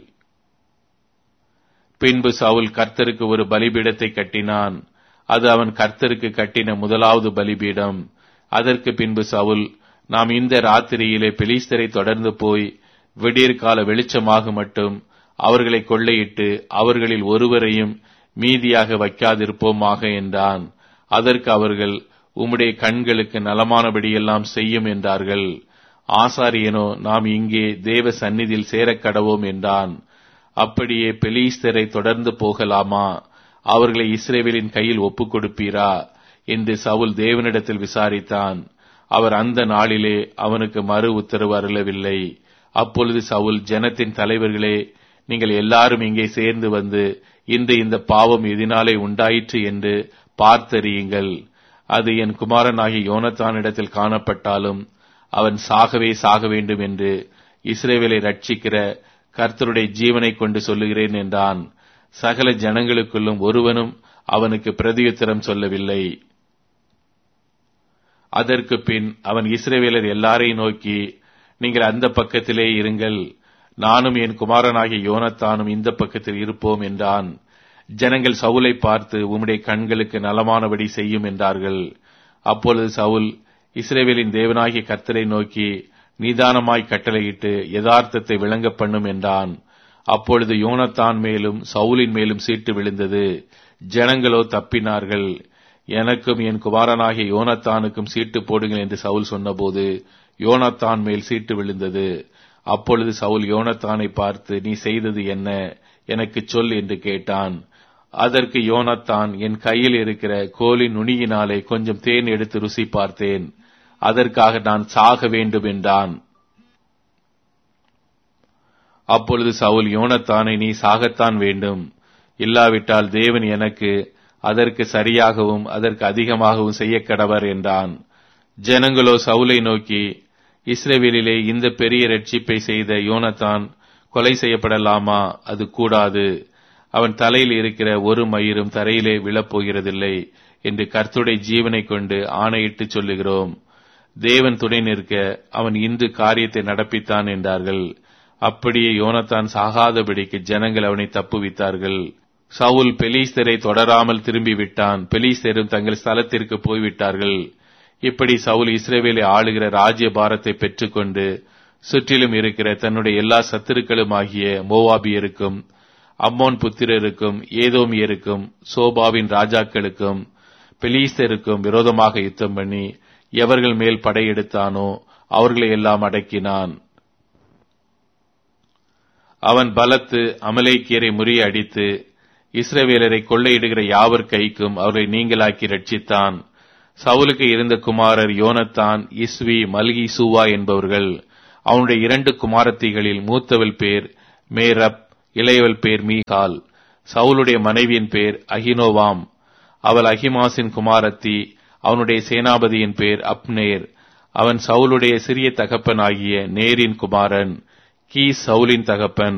பின்பு சவுல் கர்த்தருக்கு ஒரு பலிபீடத்தை கட்டினான் அது அவன் கர்த்தருக்கு கட்டின முதலாவது பலிபீடம் அதற்கு பின்பு சவுல் நாம் இந்த ராத்திரியிலே பெலிஸ்தரை தொடர்ந்து போய் விடியற்கால வெளிச்சமாக மட்டும் அவர்களை கொள்ளையிட்டு அவர்களில் ஒருவரையும் மீதியாக வைக்காதிருப்போமாக என்றான் அதற்கு அவர்கள் உம்முடைய கண்களுக்கு நலமானபடியெல்லாம் செய்யும் என்றார்கள் ஆசாரியனோ நாம் இங்கே தேவ சந்நிதியில் சேரக் கடவோம் என்றான் அப்படியே பெலீஸ்தரை தொடர்ந்து போகலாமா அவர்களை இஸ்ரேவேலின் கையில் ஒப்புக் கொடுப்பீரா என்று சவுல் தேவனிடத்தில் விசாரித்தான் அவர் அந்த நாளிலே அவனுக்கு மறு உத்தரவு அருளவில்லை அப்பொழுது சவுல் ஜனத்தின் தலைவர்களே நீங்கள் எல்லாரும் இங்கே சேர்ந்து வந்து இன்று இந்த பாவம் இதனாலே உண்டாயிற்று என்று பார்த்தறியுங்கள் அது என் குமாரனாகிய யோனத்தானிடத்தில் காணப்பட்டாலும் அவன் சாகவே சாக வேண்டும் என்று இஸ்ரேவேலை ரட்சிக்கிற கர்த்தருடைய ஜீவனை கொண்டு சொல்லுகிறேன் என்றான் சகல ஜனங்களுக்குள்ளும் ஒருவனும் அவனுக்கு பிரதியுத்தரம் சொல்லவில்லை அதற்கு பின் அவன் இஸ்ரேவேலர் எல்லாரையும் நோக்கி நீங்கள் அந்த பக்கத்திலே இருங்கள் நானும் என் குமாரனாகிய யோனத்தானும் இந்த பக்கத்தில் இருப்போம் என்றான் ஜனங்கள் சவுலை பார்த்து உம்முடைய கண்களுக்கு நலமானபடி செய்யும் என்றார்கள் அப்பொழுது சவுல் இஸ்ரேவேலின் தேவனாகிய கர்த்தரை நோக்கி நிதானமாய் கட்டளையிட்டு யதார்த்தத்தை விளங்க பண்ணும் என்றான் அப்பொழுது யோனத்தான் மேலும் சவுலின் மேலும் சீட்டு விழுந்தது ஜனங்களோ தப்பினார்கள் எனக்கும் என் குமாரனாகிய யோனத்தானுக்கும் சீட்டு போடுங்கள் என்று சவுல் சொன்னபோது யோனத்தான் மேல் சீட்டு விழுந்தது அப்பொழுது சவுல் யோனத்தானை பார்த்து நீ செய்தது என்ன எனக்கு சொல் என்று கேட்டான் அதற்கு யோனத்தான் என் கையில் இருக்கிற கோலின் நுனியினாலே கொஞ்சம் தேன் எடுத்து ருசி பார்த்தேன் அதற்காக நான் சாக வேண்டும் என்றான் அப்பொழுது சவுல் யோனத்தானை நீ சாகத்தான் வேண்டும் இல்லாவிட்டால் தேவன் எனக்கு அதற்கு சரியாகவும் அதற்கு அதிகமாகவும் செய்ய கடவர் என்றான் ஜனங்களோ சவுலை நோக்கி இஸ்ரேவேலிலே இந்த பெரிய ரட்சிப்பை செய்த யோனத்தான் கொலை செய்யப்படலாமா அது கூடாது அவன் தலையில் இருக்கிற ஒரு மயிரும் தரையிலே விழப்போகிறதில்லை என்று கர்த்துடைய ஜீவனை கொண்டு ஆணையிட்டு சொல்லுகிறோம் தேவன் துணை நிற்க அவன் இன்று காரியத்தை நடப்பித்தான் என்றார்கள் அப்படியே யோனத்தான் சாகாதபடிக்கு ஜனங்கள் அவனை தப்புவித்தார்கள் சவுல் பெலீஸ்தரை தொடராமல் திரும்பி விட்டான் பெலீஸ்தரும் தங்கள் ஸ்தலத்திற்கு போய்விட்டார்கள் இப்படி சவுல் இஸ்ரேவேலை ஆளுகிற ராஜ்ய பாரத்தை பெற்றுக்கொண்டு சுற்றிலும் இருக்கிற தன்னுடைய எல்லா சத்துருக்களும் ஆகிய மோவாபியருக்கும் அம்மோன் புத்திரருக்கும் ஏதோமியருக்கும் சோபாவின் ராஜாக்களுக்கும் பெலீஸ்தருக்கும் விரோதமாக யுத்தம் பண்ணி எவர்கள் மேல் படையெடுத்தானோ அவர்களை எல்லாம் அடக்கினான் அவன் பலத்து அமலேக்கியரை முறியடித்து இஸ்ரவேலரை கொள்ளையிடுகிற யாவர் கைக்கும் அவர்களை நீங்களாக்கி ரட்சித்தான் சவுலுக்கு இருந்த குமாரர் யோனத்தான் இஸ்வி மல்கி சூவா என்பவர்கள் அவனுடைய இரண்டு குமாரத்திகளில் மூத்தவள் பேர் மேரப் இளையவள் பேர் மீகால் சவுலுடைய மனைவியின் பேர் அகினோவாம் அவள் அகிமாசின் குமாரத்தி அவனுடைய சேனாபதியின் பேர் அப்னேர் அவன் சவுலுடைய சிறிய தகப்பனாகிய நேரின் குமாரன் கீ சவுலின் தகப்பன்